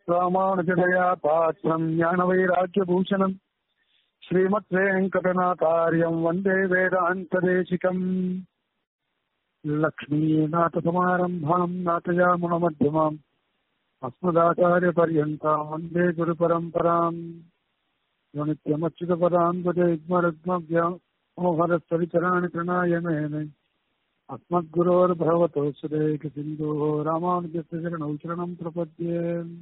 ராமானுஜதயா பாத்திரம் ஞானவைராக்கியபூஷணம் ஸ்ரீமத் வெங்கடநாதாரியம் வந்தே வேதாந்ததேசிகம் லக்ஷ்மீநாथसमारम्भाम् नाथयामुनमध्यमाम् अस्मदाचार्यपर्यन्ताम् वन्दे गुरुपरम्पराम् यो नित्यमच्युतपदाम् भजेग्मरुग्मव्यामोहरस्तरिचराणि प्रणाय मेने अस्मद्गुरोर्भगवतो सुरेखसिन्धोः रामानुजस्य शरणौ शरणम् प्रपद्ये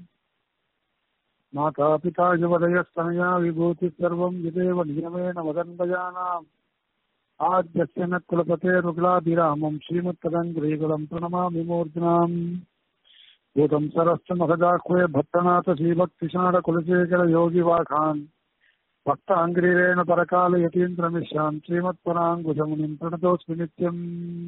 मातापिता युवदयस्तनया विभूतिः सर्वम् यदेव नियमेन वदन्वयानाम् आद्यस्य न कुलपतेरुग्लाभिरामम् श्रीमत्तदङ्ग्रीकुलम् प्रणमामि मूर्ध्नाम् भूतम् सरश्च महदाह्वय भट्टनाथ श्रीभक्तिशाणकुलशेखर योगिवाखान् भक्ताङ्ग्रीरेण परकाल यतीन्द्रमिश्रान् श्रीमत्पराङ्गुजमुनिम् प्रणतोऽस्मि नित्यम्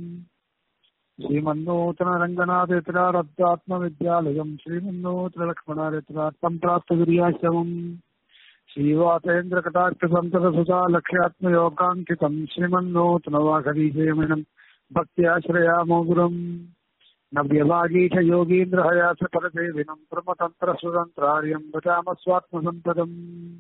श्रीमन्नूतनरङ्गनाथेतरारब्धात्मविद्यालयम् श्रीमन्नूतनलक्ष्मणारेतरार्थम् प्राप्तविर्याश्रमम् श्रीवातेन्द्रकटाक्षसन्ततसुता लक्ष्यात्मयोगाङ्कितम् श्रीमन्नूतनवाघरीशयमिनम् भक्त्याश्रयामो गुरुम् नव्यभागीश योगीन्द्रहयास परसेविनम् ब्रह्मतन्त्रस्वतन्त्रार्यम् भजामस्वात्मसम्पदम्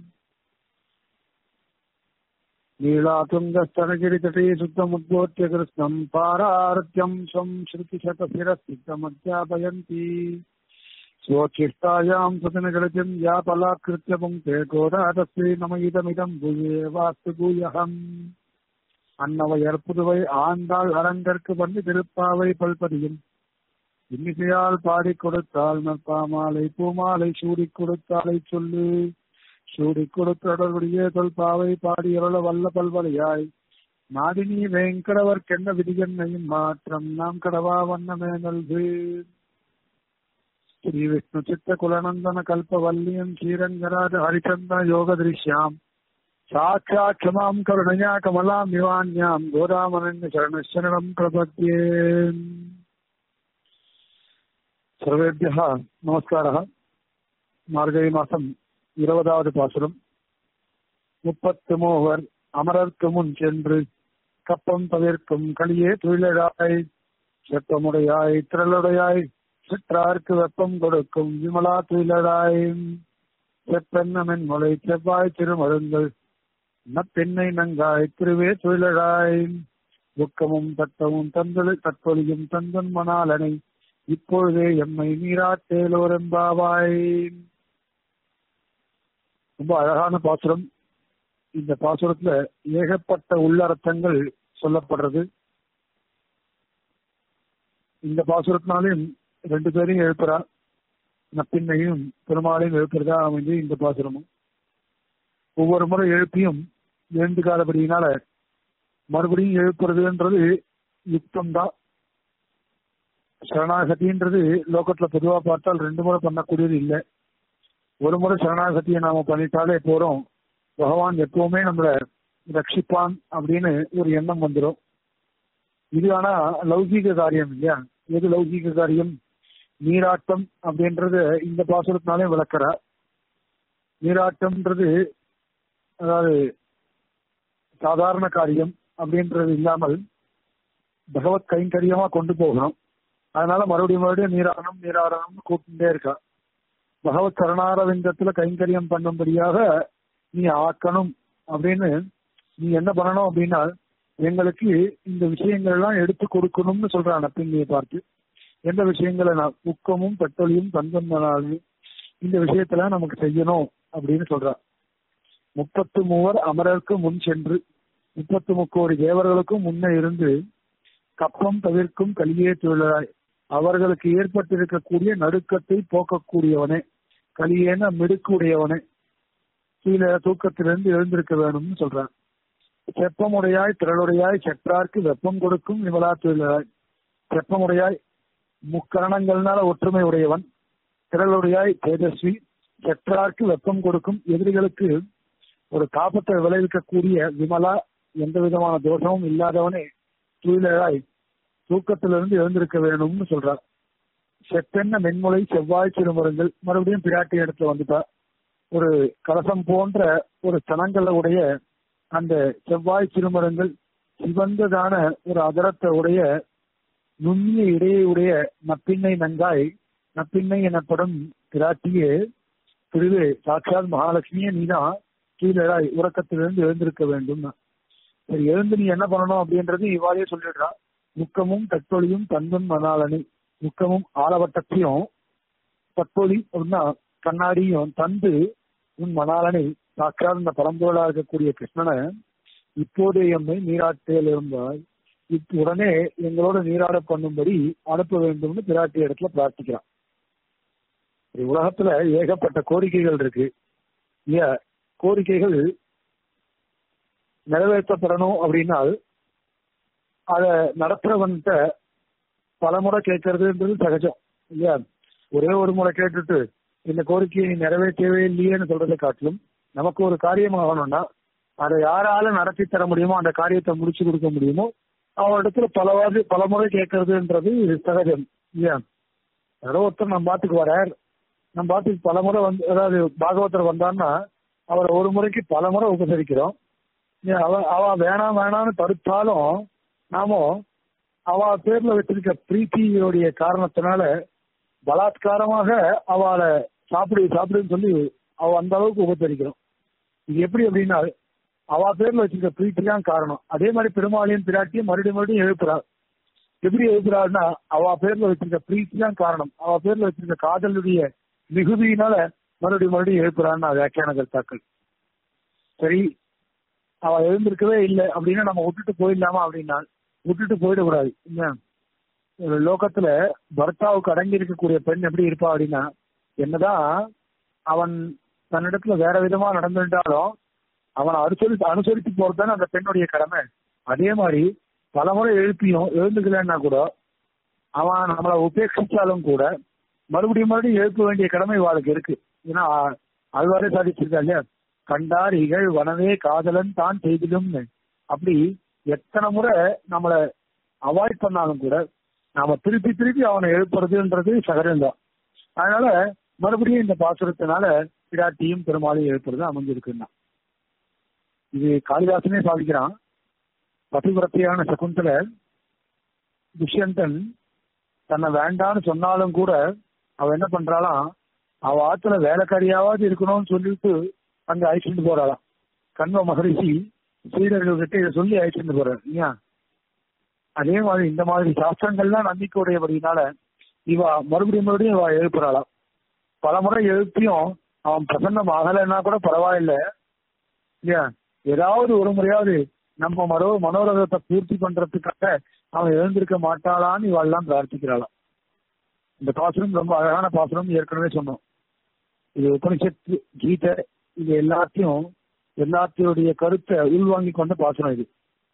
लीलातुङ्गस्तनगिरितटे शुद्धमुद्बोध्य कृष्णम् पारार्त्यम् स्वम् श्रुतिशतशिरस्थितमध्यापयन्ती स्वोच्छिष्टायाम् सदनगणतिम् या पलाकृत्य पुङ्क्ते गोदातस्यै नम इदमिदम् भूये वास्तु भूयहम् அன்னவையர் புதுவை ஆண்டாள் அரங்கற்கு வந்து திருப்பாவை பல்பதியும் இன்னிசையால் பாடி கொடுத்தால் நற்பாமாலை பூமாலை சூடி கொடுத்தாலை சொல்லு சூடி கொடுத்தொடர்புடைய தொல்பாவை பாடி அருள வல்ல பல்வலையாய் நாடினி வேங்கடவர் கென்ன விதியன்னையும் மாற்றம் நாம் கடவா வண்ணமே நல்கு श्री विष्णु चित्त कुलनंदन कल्प वल्लियम श्रीरंगराज हरिचंद्र योग दृश्याम साक्षात् क्षमां करुणया कमलां निवान्यां गोदामनन्य शरणशरणं प्रपद्ये सर्वेभ्यः नमस्कारः மார்கழி மாசம் இருபதாவது பாசுரம் முப்பத்து மூவர் அமரர்க்கு முன் சென்று கப்பம் தவிர்க்கும் களியே துயிலழாய் செப்பமுடையாய் திரளுடையாய் சிற்றார்க்கு வெப்பம் கொடுக்கும் விமலா துயிலழாய் செப்பெண்ணமென் மொழி செவ்வாய் திருமருங்கள் நப்பெண்ணை நங்காய் திருவே துயிலழாய் துக்கமும் தட்டமும் தந்தொழி தற்கொலியும் தந்தன் மணாலனை இப்பொழுதே எம்மை நீராட்டேலோரெம்பாவாய் ரொம்ப அழகான பாசுரம் இந்த பாசுரத்துல ஏகப்பட்ட உள்ளர்த்தங்கள் சொல்லப்படுறது இந்த பாசுரத்தினாலையும் ரெண்டு பேரையும் எழுப்புறா நப்பின்னையும் பெருமாளையும் எழுப்புறதா அமைஞ்சு இந்த பாசுரமும் ஒவ்வொரு முறை எழுப்பியும் எழுந்துக்காதபடியினால மறுபடியும் எழுப்புறதுன்றது யுக்தம் தான் சரணாகதின்றது லோகத்துல பொதுவா பார்த்தால் ரெண்டு முறை பண்ணக்கூடியது இல்லை ஒரு முறை சரணாகதியை நாம பண்ணிட்டாலே போறோம் பகவான் எப்பவுமே நம்மள ரட்சிப்பான் அப்படின்னு ஒரு எண்ணம் வந்துடும் இது ஆனா லௌகீக காரியம் இல்லையா எது லௌகீக காரியம் நீராட்டம் அப்படின்றது இந்த பாசுரத்தினாலே விளக்குறா நீராட்டம்ன்றது அதாவது சாதாரண காரியம் அப்படின்றது இல்லாமல் பகவத் கைங்கரியமா கொண்டு போகணும் அதனால மறுபடியும் மறுபடியும் நீராடணும் நீராடணும்னு கூப்பிட்டே இருக்கா பகவத் சரணாரவிந்தத்துல கைங்கரியம் பண்ணும்படியாக நீ ஆக்கணும் அப்படின்னு நீ என்ன பண்ணணும் அப்படின்னா எங்களுக்கு இந்த விஷயங்கள் எல்லாம் எடுத்து கொடுக்கணும்னு சொல்றான் நப்பிங்கையை பார்த்து எந்த விஷயங்களை நான் உக்கமும் பெட்ரோலியும் தந்தனாலும் இந்த விஷயத்துல நமக்கு செய்யணும் அப்படின்னு சொல்றா முப்பத்து மூவர் அமரருக்கு முன் சென்று முப்பத்து முக்கோடி தேவர்களுக்கும் முன்னே இருந்து கப்பம் தவிர்க்கும் கலியே தொழிலாய் அவர்களுக்கு ஏற்பட்டிருக்கக்கூடிய நடுக்கத்தை போக்கக்கூடியவனே கலியேன மிடுக்குடையவனே கீழே தூக்கத்திலிருந்து எழுந்திருக்க வேணும்னு சொல்றான் செப்பமுடையாய் திரளுடையாய் செற்றார்க்கு வெப்பம் கொடுக்கும் விமலா தொழிலாய் செப்பமுடையாய் முக்கரணங்கள்னால ஒற்றுமை உடையவன் திரளுடையாய் தேஜஸ்வி செற்றார்க்கு வெப்பம் கொடுக்கும் எதிரிகளுக்கு ஒரு தாபத்தை விளைவிக்கக்கூடிய விமலா எந்த விதமான தோஷமும் இல்லாதவனே துயிலாய் தூக்கத்திலிருந்து எழுந்திருக்க வேணும்னு சொல்றார் செப்பெண்ண மென்மொழி செவ்வாய் திருமருங்கள் மறுபடியும் பிராட்டி இடத்துல வந்துட்டா ஒரு கலசம் போன்ற ஒரு சனங்களை உடைய அந்த செவ்வாய் திருமரங்கள் சிவந்ததான ஒரு அதரத்தை உடைய நுண்ணிய இடையை உடைய நப்பிண்ணை நங்காய் நப்பிண்ணை எனப்படும் பிராட்டியே திருவே சாட்சாத் மகாலட்சுமியே நீதான் கீழே உறக்கத்திலிருந்து எழுந்திருக்க வேண்டும் சரி எழுந்து நீ என்ன பண்ணணும் அப்படின்றது இவ்வாறே சொல்லிடுறா முக்கமும் தட்டொழியும் தந்தன் மணாலனை முக்கமும் ஆலவட்டத்தையும் தட்டொழி அப்படின்னா கண்ணாடியும் தந்து உன் மணாலனை சாட்சாத் இந்த பரம்பொருளா இருக்கக்கூடிய கிருஷ்ணனை இப்போதே எம்மை நீராட்டியில் இருந்தால் உடனே எங்களோட நீராட பண்ணும்படி அனுப்ப வேண்டும்னு பிராட்டி இடத்துல பிரார்த்திக்கிறான் உலகத்துல ஏகப்பட்ட கோரிக்கைகள் இருக்கு இல்லையா கோரிக்கைகள் நிறைவேற்றப்படணும் அப்படின்னால் அத நடத்துறவன்கிட்ட பல முறை கேட்கறதுன்றது சகஜம் இல்லையா ஒரே ஒரு முறை கேட்டுட்டு இந்த கோரிக்கையை நிறைவேற்றவே இல்லையேன்னு சொல்றதை காட்டிலும் நமக்கு ஒரு காரியம் ஆகணும்னா அதை யாரால நடத்தி தர முடியுமோ அந்த காரியத்தை முடிச்சு கொடுக்க முடியுமோ அவரிடத்துல பலவாறு பல முறை கேட்கறதுன்றது சகஜம் இல்லையா யாரோ ஒருத்தர் நம்ம பாத்துக்கு வரார் நம்ம பாத்துக்கு பல முறை வந்து அதாவது பாகவதர் வந்தான்னா அவரை ஒரு முறைக்கு பல முறை உபசரிக்கிறோம் அவ அவ வேணாம் வேணாம்னு தடுத்தாலும் நாம அவ பேர்ல வச்சிருக்க பிரீத்தியோடைய காரணத்தினால பலாத்காரமாக அவளை சாப்பிடு சாப்பிடுன்னு சொல்லி அவ அந்த அளவுக்கு உபசரிக்கிறோம் இது எப்படி அப்படின்னா அவ பேர்ல வச்சிருக்க பிரீத்தி தான் காரணம் அதே மாதிரி பெருமாளையும் பிராட்டியும் மறுபடியும் மறுபடியும் எழுப்புறாள் எப்படி எழுப்புறாருன்னா அவ பேர்ல வச்சிருக்க பிரீத்தி தான் காரணம் அவ பேர்ல வச்சிருக்க காதலுடைய மிகுதியினால மறுபடியும் மறுபடியும் எழுப்புறான்னு வியாக்கியான கருத்தாக்கள் சரி அவ எழுந்திருக்கவே இல்லை அப்படின்னா நம்ம விட்டுட்டு போயிடலாமா அப்படின்னா விட்டுட்டு போயிடக்கூடாது ஒரு லோகத்துல பர்த்தாவுக்கு அடங்கி இருக்கக்கூடிய பெண் எப்படி இருப்பா அப்படின்னா என்னதான் அவன் தன்னிடத்துல வேற விதமா நடந்துட்டாலும் அவனை அனுசரித்து அனுசரித்து போறதுதானே அந்த பெண்ணுடைய கடமை அதே மாதிரி பலமுறை எழுப்பியும் எழுந்துக்கலன்னா கூட அவன் நம்மளை உபேட்சிச்சாலும் கூட மறுபடியும் மறுபடியும் எழுப்ப வேண்டிய கடமை இவாளுக்கு இருக்கு ஏன்னா அல்வாரே சாதிச்சிருக்கா இல்லையா கண்டார் இகழ் வனவே காதலன் தான் செய்திலும் அப்படி எத்தனை முறை நம்மளை அவாய்ட் பண்ணாலும் கூட நாம திருப்பி திருப்பி அவனை எழுப்புறதுன்றது சகஜம்தான் அதனால மறுபடியும் இந்த பாசுரத்தினால பிராட்டியும் பெருமாளையும் எழுப்புறது அமைஞ்சிருக்குன்னா இது காளிதாசனே சாதிக்கிறான் பதிவிரத்தையான சகுந்தல துஷ்யந்தன் தன்னை வேண்டான்னு சொன்னாலும் கூட அவ என்ன பண்றாளாம் அவ ஆத்துல வேலைக்காரியாவது இருக்கணும்னு சொல்லிட்டு அங்க அழைச்சிட்டு போறாளாம் கண்வ மகரிஷி சீடர்கள் கிட்ட இதை சொல்லி அழைச்சிட்டு போறாரு இல்லையா அதே மாதிரி இந்த மாதிரி சாஸ்திரங்கள்லாம் நம்பிக்கை உடையபடினால இவா மறுபடியும் மறுபடியும் இவா எழுப்புறாளாம் பல முறை எழுப்பியும் அவன் பிரசன்னம் ஆகலைன்னா கூட பரவாயில்ல இல்லையா ஏதாவது ஒரு முறையாவது நம்ம மரோ மனோரகத்தை பூர்த்தி பண்றதுக்காக அவன் எழுந்திருக்க மாட்டாளான்னு இவாள்லாம் பிரார்த்திக்கிறாளாம் இந்த பாசுரம் ரொம்ப அழகான பாசுரம் ஏற்கனவே சொன்னோம் இது உபனிஷத்து கீதை இது எல்லாத்தையும் எல்லாத்தையுடைய கருத்தை உள்வாங்கி கொண்ட பாசுரம் இது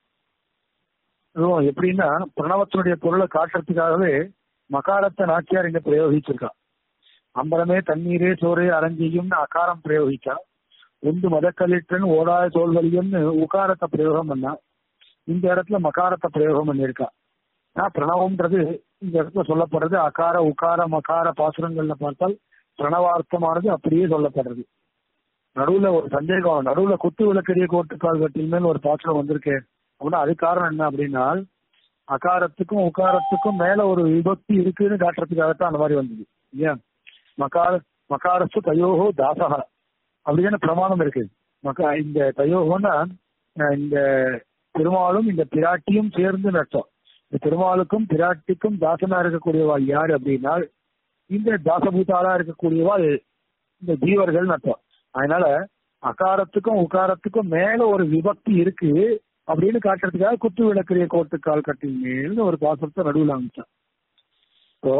அதுவும் எப்படின்னா பிரணவத்தினுடைய பொருளை காட்டுறதுக்காகவே மகாரத்தை நாச்சியார் இங்க பிரயோகிச்சிருக்கா அம்பரமே தண்ணீரே சோறே அரஞ்சியும்னு அகாரம் பிரயோகிச்சா உண்டு மதக்கலிட்டன் ஓடாத தோல்வலியம்னு உகாரத்தை பிரயோகம் பண்ணா இந்த இடத்துல மகாரத்தை பிரயோகம் பண்ணியிருக்கா ஆனா பிரணவம்ன்றது இந்த இடத்துல சொல்லப்படுறது அகார உகார மகார பாசுரங்கள்ல பார்த்தால் பிரணவார்த்தமானது அப்படியே சொல்லப்படுறது நடுவுல ஒரு சந்தேகம் நடுவுல குத்து விளக்கரிய கோட்டுக்கால் கட்டில் மேல் ஒரு பாசுரம் வந்திருக்கு அப்படின்னா அது காரணம் என்ன அப்படின்னா அகாரத்துக்கும் உகாரத்துக்கும் மேல ஒரு விபக்தி இருக்குன்னு காட்டுறதுக்காகத்தான் அந்த மாதிரி வந்தது இல்லையா மகார மகாரஸ்து தயோகோ தாசகா அப்படிதான பிரமாணம் இருக்கு மக்கா இந்த தயோகம்னா இந்த பெருமாளும் இந்த பிராட்டியும் சேர்ந்து நட்டோம் இந்த பெருமாளுக்கும் பிராட்டிக்கும் தாசனா இருக்கக்கூடியவாள் யாரு அப்படின்னா இந்த தாசபூதாளா இருக்கக்கூடியவாள் இந்த ஜீவர்கள் நட்டோம் அதனால அகாரத்துக்கும் உகாரத்துக்கும் மேல ஒரு விபக்தி இருக்கு அப்படின்னு காட்டுறதுக்காக குத்து விளக்கிறிய கோட்டுக்கால் கட்டின் மேல் ஒரு பாசத்தை நடுவில் அமைச்சான் இப்போ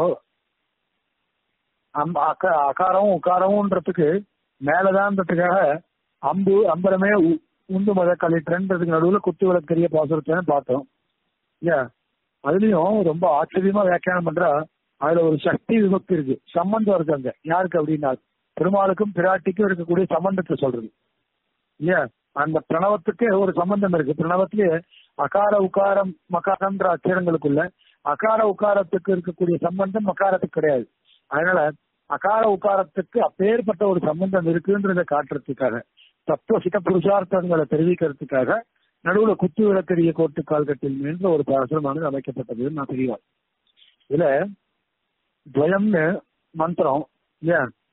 அகாரமும் உக்காரமும்ன்றதுக்கு மேலதான்றதுக்காக அம்பு அம்பரமே உண்டு மத கலிட்டன்றதுக்கு நடுவுல குத்து விளக்கரிய பாசுரத்தை பார்த்தோம் இல்லையா அதுலயும் ரொம்ப ஆச்சரியமா வியாக்கியானம் பண்றா அதுல ஒரு சக்தி விபக்தி இருக்கு சம்பந்தம் இருக்கு அங்க யாருக்கு அப்படின்னா பெருமாளுக்கும் பிராட்டிக்கும் இருக்கக்கூடிய சம்பந்தத்தை சொல்றது இல்லையா அந்த பிரணவத்துக்கு ஒரு சம்பந்தம் இருக்கு பிரணவத்திலே அகார உக்காரம் மகாரம்ன்ற அச்சரங்களுக்குள்ள அகார உக்காரத்துக்கு இருக்கக்கூடிய சம்பந்தம் மகாரத்துக்கு கிடையாது அதனால அகார உக்காரத்துக்கு அப்பேற்பட்ட ஒரு சம்பந்தம் இருக்குன்றத காட்டுறதுக்காக தத்துவ சித்த புருஷார்த்தங்களை தெரிவிக்கிறதுக்காக நடுவுல குத்து விளக்கரிய கோட்டு கால்கட்டில் என்ற ஒரு பாசனமானது அமைக்கப்பட்டது நான் தெரியலாம் இதுல துவயம்னு மந்திரம் இல்லையா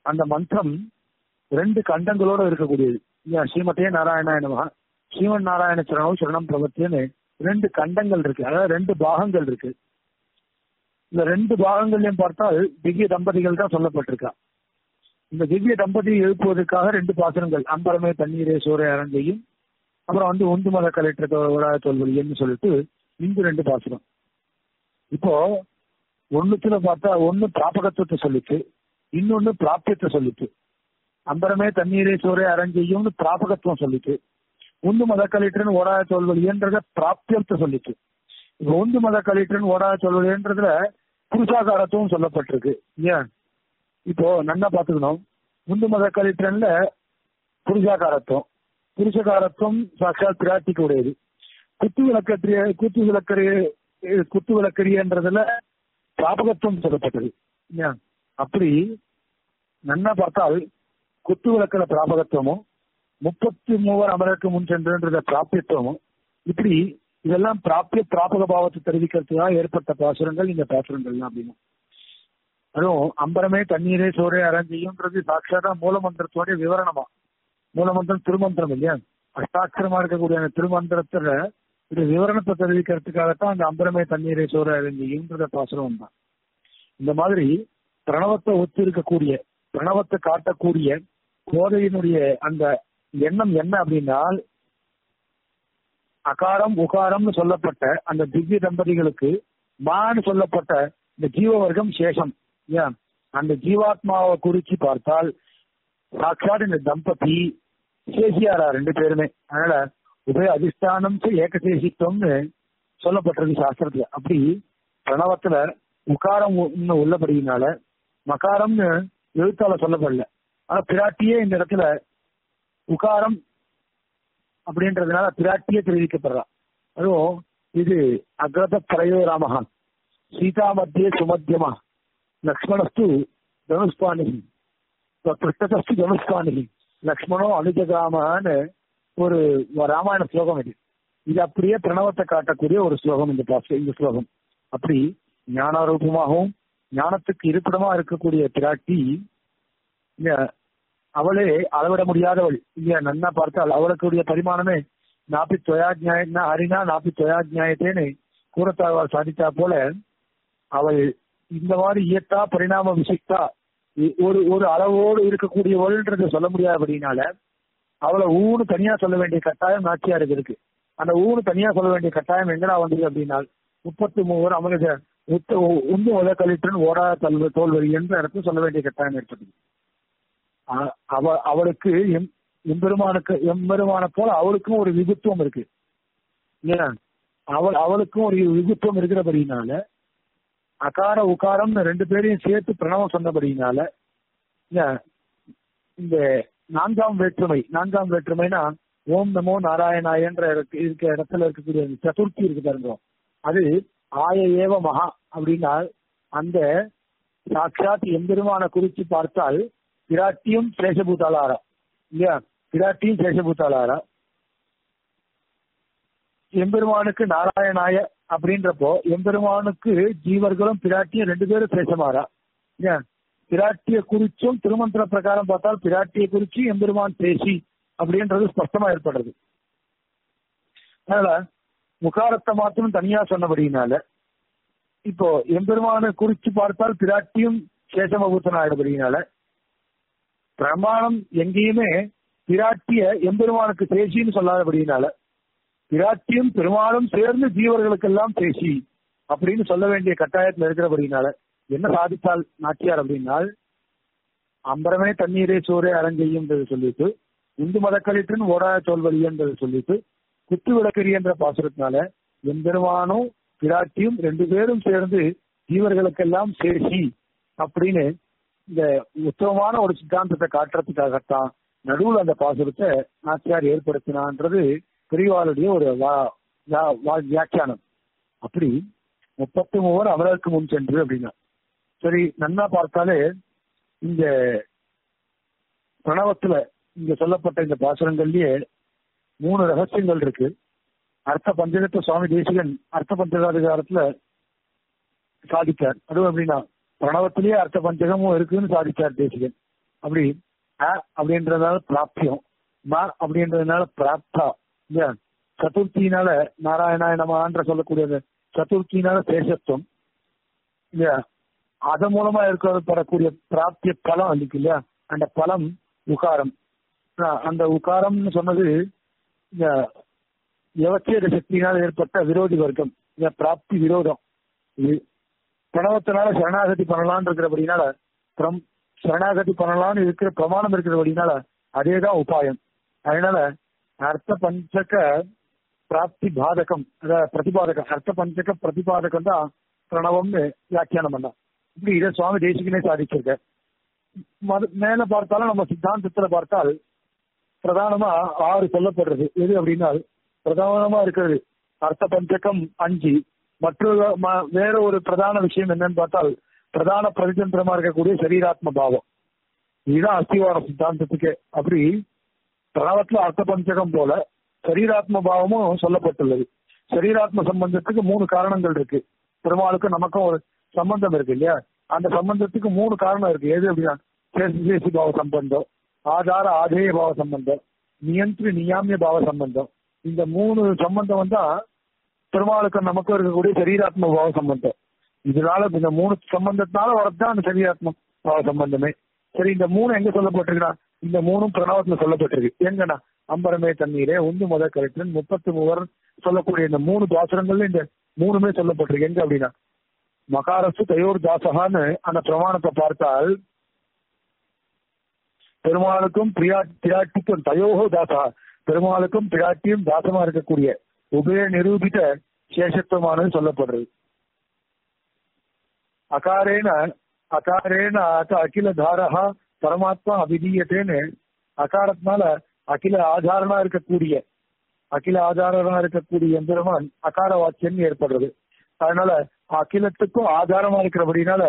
அந்த மந்திரம் ரெண்டு கண்டங்களோட இருக்கக்கூடியது இல்லையா ஸ்ரீமதே நாராயணாய நமஹ ஸ்ரீமன் நாராயண சரணம் சரணம் பிரபத்தின்னு ரெண்டு கண்டங்கள் இருக்கு அதாவது ரெண்டு பாகங்கள் இருக்கு இந்த ரெண்டு பாகங்களையும் பார்த்தால் திவ்ய தம்பதிகள் தான் சொல்லப்பட்டிருக்கா இந்த திவ்ய தம்பதியை எழுப்புவதற்காக ரெண்டு பாசனங்கள் அம்பரமே தண்ணீரே சூரிய அரங்கையும் அப்புறம் வந்து உந்து மத கலெக்டர் தோல்வழின்னு சொல்லிட்டு இந்த ரெண்டு பாசனம் இப்போ ஒண்ணுத்துல பார்த்தா ஒண்ணு பிராபகத்துவத்தை சொல்லிச்சு இன்னொன்னு பிராப்தியத்தை சொல்லிச்சு அம்பரமே தண்ணீரே சூரிய அரங்கையும்னு பிராபகத்துவம் சொல்லிச்சு உந்து மத கலெக்டர்னு ஓடாத தோல்வழின்றத பிராப்தியத்தை சொல்லிச்சு இப்போ உந்து மத கலெக்டர்னு ஓடாத தோல்வழின்றதுல புருஷாகாரத்துவம் சொல்லப்பட்டிருக்கு ஏன் இப்போ நல்லா பாத்துக்கணும் முந்து மத கலித்திரன்ல புருஷாகாரத்துவம் புருஷகாரத்துவம் சாட்சாத் பிராட்டிக்கு உடையது குத்து விளக்கத்திரிய குத்து விளக்கரிய குத்து விளக்கரியன்றதுல சாபகத்துவம் சொல்லப்பட்டது ஏன் அப்படி நன்னா பார்த்தால் குத்து விளக்கிற பிராபகத்துவமும் முப்பத்தி மூவர் அமரருக்கு முன் சென்றன்ற பிராபியத்துவமும் இப்படி இதெல்லாம் பிராபிய பிராபக பாவத்தை தெரிவிக்கிறதுக்காக ஏற்பட்ட பாசுரங்கள் இந்த பாசுரங்கள் அப்படின்னு அதுவும் அம்பரமே தண்ணீரே சோரே அரஞ்செய்யும்ன்றது சாட்சாதா மூலமந்திரத்தோட விவரணமா மூலமந்திரம் திருமந்திரம் இல்லையா அஷ்டாட்சரமா இருக்கக்கூடிய அந்த திருமந்திரத்துல இது விவரணத்தை தெரிவிக்கிறதுக்காகத்தான் அந்த அம்பரமே தண்ணீரே சோரே அரஞ்செய்யும்ன்றத பாசுரம் தான் இந்த மாதிரி பிரணவத்தை ஒத்து இருக்கக்கூடிய பிரணவத்தை காட்டக்கூடிய கோதையினுடைய அந்த எண்ணம் என்ன அப்படின்னால் அகாரம் உகாரம்னு சொல்லப்பட்ட அந்த திவ்ய தம்பதிகளுக்கு மான்னு சொல்லப்பட்ட இந்த ஜீவ வர்க்கம் சேஷம் ஏன் அந்த ஜீவாத்மாவை குறிச்சு பார்த்தால் சாட்சாத் இந்த தம்பதி சேஷியாரா ரெண்டு பேருமே அதனால உபய அதிஷ்டானம் ஏகசேஷித்துவம்னு சொல்லப்பட்டிருக்கு சாஸ்திரத்துல அப்படி பிரணவத்துல உகாரம் இன்னும் உள்ளபடியினால மகாரம்னு எழுத்தால சொல்லப்படல ஆனா பிராட்டியே இந்த இடத்துல உகாரம் அப்படின்றதுனால பிராட்டியே தெரிவிக்கப்படுறா அதுவும் இது அக்ரத பிரயோராமகான் சீதா மத்தியே சுமத்தியமா லக்ஷ்மணஸ்து தனுஷ்பாணி பிருஷ்டதஸ்து தனுஷ்பாணி லக்ஷ்மணோ அனுஜகாமன்னு ஒரு ராமாயண ஸ்லோகம் இது இது அப்படியே பிரணவத்தை காட்டக்கூடிய ஒரு ஸ்லோகம் இந்த பாச இந்த ஸ்லோகம் அப்படி ஞானாரூபமாகவும் ஞானத்துக்கு இருப்பிடமா இருக்கக்கூடிய பிராட்டி இங்க அவளே அளவிட முடியாதவள் இங்க நன்னா பார்த்தால் அவளுக்குடைய பரிமாணமே நாப்பி தொயாஜ்ஞாயன்னா ஹரினா நாப்பி தொயாஜ்ஞாயத்தேன்னு கூறத்தாழ்வார் சாதித்தா போல அவள் இந்த மாதிரி இயத்தா பரிணாம விசிக்தா ஒரு ஒரு அளவோடு இருக்கக்கூடியவள்ன்றத சொல்ல முடியாதபடினால அவளை ஊனு தனியா சொல்ல வேண்டிய கட்டாயம் நாச்சியாருக்கு இருக்கு அந்த ஊனு தனியா சொல்ல வேண்டிய கட்டாயம் எங்கடா வந்தது அப்படின்னா முப்பத்தி மூவர் அமரஜ உத்த உந்து உத கலிட்டுன்னு ஓடா தல்வ தோல்வரி என்ற இடத்துல சொல்ல வேண்டிய கட்டாயம் ஏற்பட்டது அவ அவளுக்கு எம் எம்பெருமானுக்கு எம்பெருமான போல அவளுக்கும் ஒரு விபத்துவம் இருக்கு ஏன் அவள் அவளுக்கும் ஒரு விபத்துவம் இருக்கிறபடினால அகார உகாரம் ரெண்டு பேரையும் சேர்த்து பிரணவம் சொன்னபடினால இந்த நான்காம் வேற்றுமை நான்காம் வேற்றுமைனா ஓம் நமோ நாராயணாயன்ற இருக்க இடத்துல இருக்கக்கூடிய சதுர்த்தி இருக்கு பாருங்க அது ஆய ஏவ மகா அப்படின்னா அந்த சாட்சாத் எம்பெருமான குறித்து பார்த்தால் பிராட்டியும் சேஷபூதாளாரா இல்லையா பிராட்டியும் சேஷபூதாளாரா எம்பெருமானுக்கு நாராயணாய அப்படின்றப்போ எம்பெருமானுக்கு ஜீவர்களும் பிராட்டியும் ரெண்டு பேரும் சேஷமாரா இல்லையா பிராட்டிய குறிச்சும் திருமந்திர பிரகாரம் பார்த்தால் பிராட்டிய குறிச்சு எம்பெருமான் பேசி அப்படின்றது ஸ்பஷ்டமா ஏற்படுறது அதனால முகாரத்தை மாத்திரம் தனியா சொன்னபடினால இப்போ எம்பெருமான குறிச்சு பார்த்தால் பிராட்டியும் சேஷமபூத்தன் ஆயிடுபடினால பிரமாணம் எங்கேயுமே பிராட்டிய எம்பெருமானுக்கு பேசின்னு சொல்லாதபடினால பிராட்டியும் பெருமாளும் சேர்ந்து ஜீவர்களுக்கெல்லாம் பேசி அப்படின்னு சொல்ல வேண்டிய கட்டாயத்துல இருக்கிறபடினால என்ன சாதித்தால் நாட்டியார் அப்படின்னால் அம்பரமே தண்ணீரே சோரே அரஞ்செய்யும்ன்றது சொல்லிட்டு இந்து மதக்களிற்றின் ஓடாத தோல்வழி என்றது சொல்லிட்டு குத்து விளக்கரி என்ற பாசுரத்தினால எம்பெருமானும் பிராட்டியும் ரெண்டு பேரும் சேர்ந்து ஜீவர்களுக்கெல்லாம் சேசி அப்படின்னு இந்த உத்தமமான ஒரு சித்தாந்தத்தை காட்டுறதுக்காகத்தான் நடுவில் அந்த பாசுரத்தை நாச்சியார் ஏற்படுத்தினான்றது பெரியவாளுடைய ஒரு வியாக்கியானம் அப்படி முப்பத்தி மூவர் அவருக்கு முன் சென்று அப்படின்னா சரி நன்னா பார்த்தாலே இந்த பிரணவத்துல இங்க சொல்லப்பட்ட இந்த பாசுரங்கள்லயே மூணு ரகசியங்கள் இருக்கு அர்த்த பஞ்சகத்தை சுவாமி தேசிகன் அர்த்த பஞ்சகாதிகாரத்துல சாதித்தார் அதுவும் எப்படின்னா பிரணவத்திலேயே அர்த்த பஞ்சகமும் இருக்குன்னு சாதித்தார் தேசிகன் அப்படி அ அப்படின்றதுனால பிராப்தியம் ம அப்படின்றதுனால பிராப்தா இல்லையா சதுர்த்தினால நாராயணாய நமன்ற சொல்லக்கூடிய அந்த சதுர்த்தினால சேஷத்துவம் இல்லையா அதன் மூலமா ஏற்படக்கூடிய பிராப்திய பலம் இருக்கு இல்லையா அந்த பலம் உகாரம் ஆஹ் அந்த உகாரம்னு சொன்னது இந்த எவச்சேத சக்தியினால் ஏற்பட்ட விரோதி வர்க்கம் இந்த பிராப்தி விரோதம் இது பிரணவத்தினால சரணாகதி பண்ணலாம்னு இருக்கிறபடினால பிரம் சரணாகதி பண்ணலாம்னு இருக்கிற பிரமாணம் இருக்கிறபடினால அதேதான் உபாயம் அதனால அர்த்த பஞ்சக பிராப்தி பாதகம் அதாவது பிரதிபாதகம் அர்த்த பஞ்சக பிரதிபாதகம் தான் பிரணவம்னு வியாக்கியானம் பண்ணலாம் இப்படி இதை சுவாமி தேசிகனே சாதிச்சிருக்க மது- மேல பார்த்தாலும் நம்ம சித்தாந்தத்துல பார்த்தால் பிரதானமா ஆறு சொல்லப்படுறது எது அப்படின்னா பிரதானமா இருக்கிறது அர்த்த பஞ்சகம் அஞ்சு மற்றொரு ம- வேற ஒரு பிரதான விஷயம் என்னன்னு பார்த்தால் பிரதான பிரதிதந்திரமா இருக்கக்கூடிய சரீராத்ம பாவம் இதுதான் அஸ்திவார சித்தாந்தத்துக்கு அப்படி பிரணவத்துல அர்த்த பஞ்சகம் போல சரீராத்ம பாவமும் சொல்லப்பட்டுள்ளது சரீராத்ம சம்பந்தத்துக்கு மூணு காரணங்கள் இருக்கு பெருமாளுக்கும் நமக்கும் ஒரு சம்பந்தம் இருக்கு இல்லையா அந்த சம்பந்தத்துக்கு மூணு காரணம் இருக்கு எது அப்படின்னா சேஷி பாவ சம்பந்தம் ஆதார ஆதேய பாவ சம்பந்தம் நியந்திரி நியாமிய பாவ சம்பந்தம் இந்த மூணு சம்பந்தம் வந்தா பெருமாளுக்கும் நமக்கும் இருக்கக்கூடிய சரீராத்ம பாவ சம்பந்தம் இதனால இந்த மூணு சம்பந்தத்தினால வரதுதான் அந்த சரீராத்ம பாவ சம்பந்தமே சரி இந்த மூணு எங்க சொல்லப்பட்டிருக்குன்னா இந்த மூணும் பிரணவத்துல சொல்லப்பட்டிருக்கு எங்கன்னா அம்பரமே தண்ணீரே உந்து முத கரெக்டன் முப்பத்து மூவர் சொல்லக்கூடிய இந்த மூணு தாசரங்கள்ல இந்த மூணுமே சொல்லப்பட்டிருக்கு எங்க அப்படின்னா மகாரசு தயோர் தாசகான்னு அந்த பிரமாணத்தை பார்த்தால் பெருமாளுக்கும் பிரியா பிராட்டிக்கும் தயோகோ தாசா பெருமாளுக்கும் பிராட்டியும் தாசமா இருக்கக்கூடிய உபய நிரூபித சேஷத்துவமானது சொல்லப்படுறது அகாரேன அகாரேன அக அகில தாரஹா பரமாத்மா அபிதீயத்தேன்னு அகாரத்தினால அகில ஆதாரமா இருக்கக்கூடிய அகில ஆதாரமா இருக்கக்கூடிய எம்பெருமான் அகார வாக்கியம் ஏற்படுறது அதனால அகிலத்துக்கும் ஆதாரமா இருக்கிறபடினால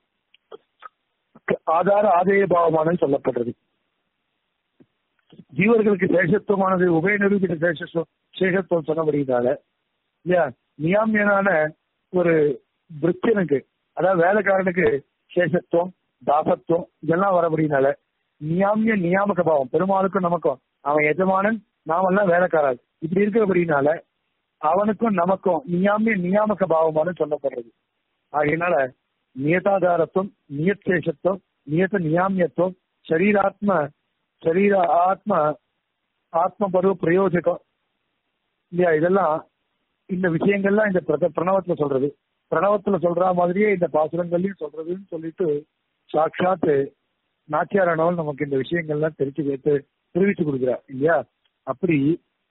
ஆதார ஆதேய பாவமானது சொல்லப்படுறது ஜீவர்களுக்கு சேஷத்துவமானது உபய நிரூபித்த சேஷத்துவம் சேஷத்துவம் சொன்னபடினால இல்லையா நியாமியனான ஒரு பிரிச்சனுக்கு அதாவது வேலைக்காரனுக்கு சேஷத்துவம் தாசத்துவம் இதெல்லாம் வரபடினால நியாமிய நியாமக பாவம் பெருமாளுக்கும் நமக்கும் அவன் எஜமானன் நாமெல்லாம் வேலைக்காரர் இப்படி இருக்கிறபடினால அவனுக்கும் நமக்கும் நியாமிய நியாமக பாவமான சொல்லப்படுறது ஆகையினால நியதாதாரத்துவம் நியத் சேஷத்துவம் நியத நியாமியத்துவம் சரீராத்ம சரீர ஆத்ம ஆத்ம பருவ பிரயோஜகம் இல்லையா இதெல்லாம் இந்த விஷயங்கள்லாம் இந்த பிரத- பிரணவத்துல சொல்றது பிரணவத்துல சொல்ற மாதிரியே இந்த பாசுரங்கள்லயும் சொல்றதுன்னு சொல்லிட்டு சாட்சாத்து நாச்சியாரானவள் நமக்கு இந்த விஷயங்கள்லாம் தெரிச்சு வைத்து தெரிவிச்சு கொடுக்குறா இல்லையா அப்படி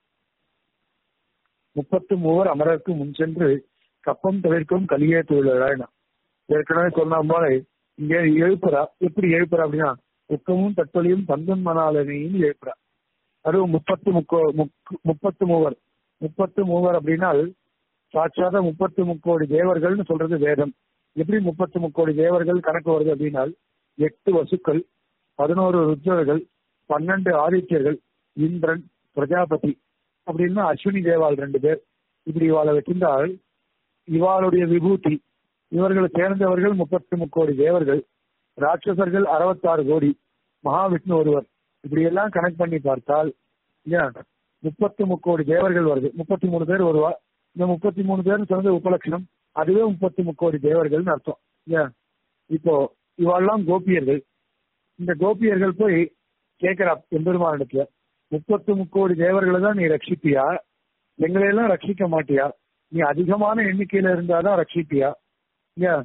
முப்பத்து மூவர் அமரருக்கு முன் சென்று கப்பம் தவிர்க்கும் கலியே தொழிலாயினா ஏற்கனவே சொன்ன போல இங்க எழுப்புறா எப்படி எழுப்புறா அப்படின்னா உக்கமும் தட்டொலியும் பந்தன் மணாலனையும் எழுப்புறா அதுவும் முப்பத்து முக்கோ முக்கு- முப்பத்து மூவர் முப்பத்து மூவர் அப்படின்னா சாட்சாத முப்பத்து முக்கோடி தேவர்கள்னு சொல்றது வேதம் எப்படி முப்பத்து முக்கோடி தேவர்கள் கணக்கு வருது அப்படின்னா எட்டு வசுக்கள் பதினோரு ருத்ரர்கள் பன்னெண்டு ஆதித்யர்கள் இந்திரன் பிரஜாபதி அப்படின்னா அஸ்வினி தேவால் ரெண்டு பேர் இப்படி இவாளை வச்சிருந்தால் இவாளுடைய விபூதி இவர்களை சேர்ந்தவர்கள் முப்பத்தி முக்கோடி தேவர்கள் ராட்சசர்கள் அறுபத்தாறு கோடி மகாவிஷ்ணு ஒருவர் இப்படி எல்லாம் கனெக்ட் பண்ணி பார்த்தால் ஏன் முப்பத்தி முக்கோடி தேவர்கள் வருது முப்பத்தி மூணு பேர் வருவா இந்த முப்பத்தி மூணு பேர் சொன்னது உபலட்சணம் அதுவே முப்பத்தி முக்கோடி தேவர்கள்னு அர்த்தம் ஏன் இப்போ இவாள்லாம் கோபியர்கள் இந்த கோபியர்கள் போய் கேட்கிறா எம்பெருமானிடத்துல முப்பத்து முக்கோடி தேவர்களை தான் நீ ரட்சிப்பியா எங்களை எல்லாம் ரட்சிக்க மாட்டியா நீ அதிகமான எண்ணிக்கையில இருந்தாதான் ரட்சிப்பியா ஏன்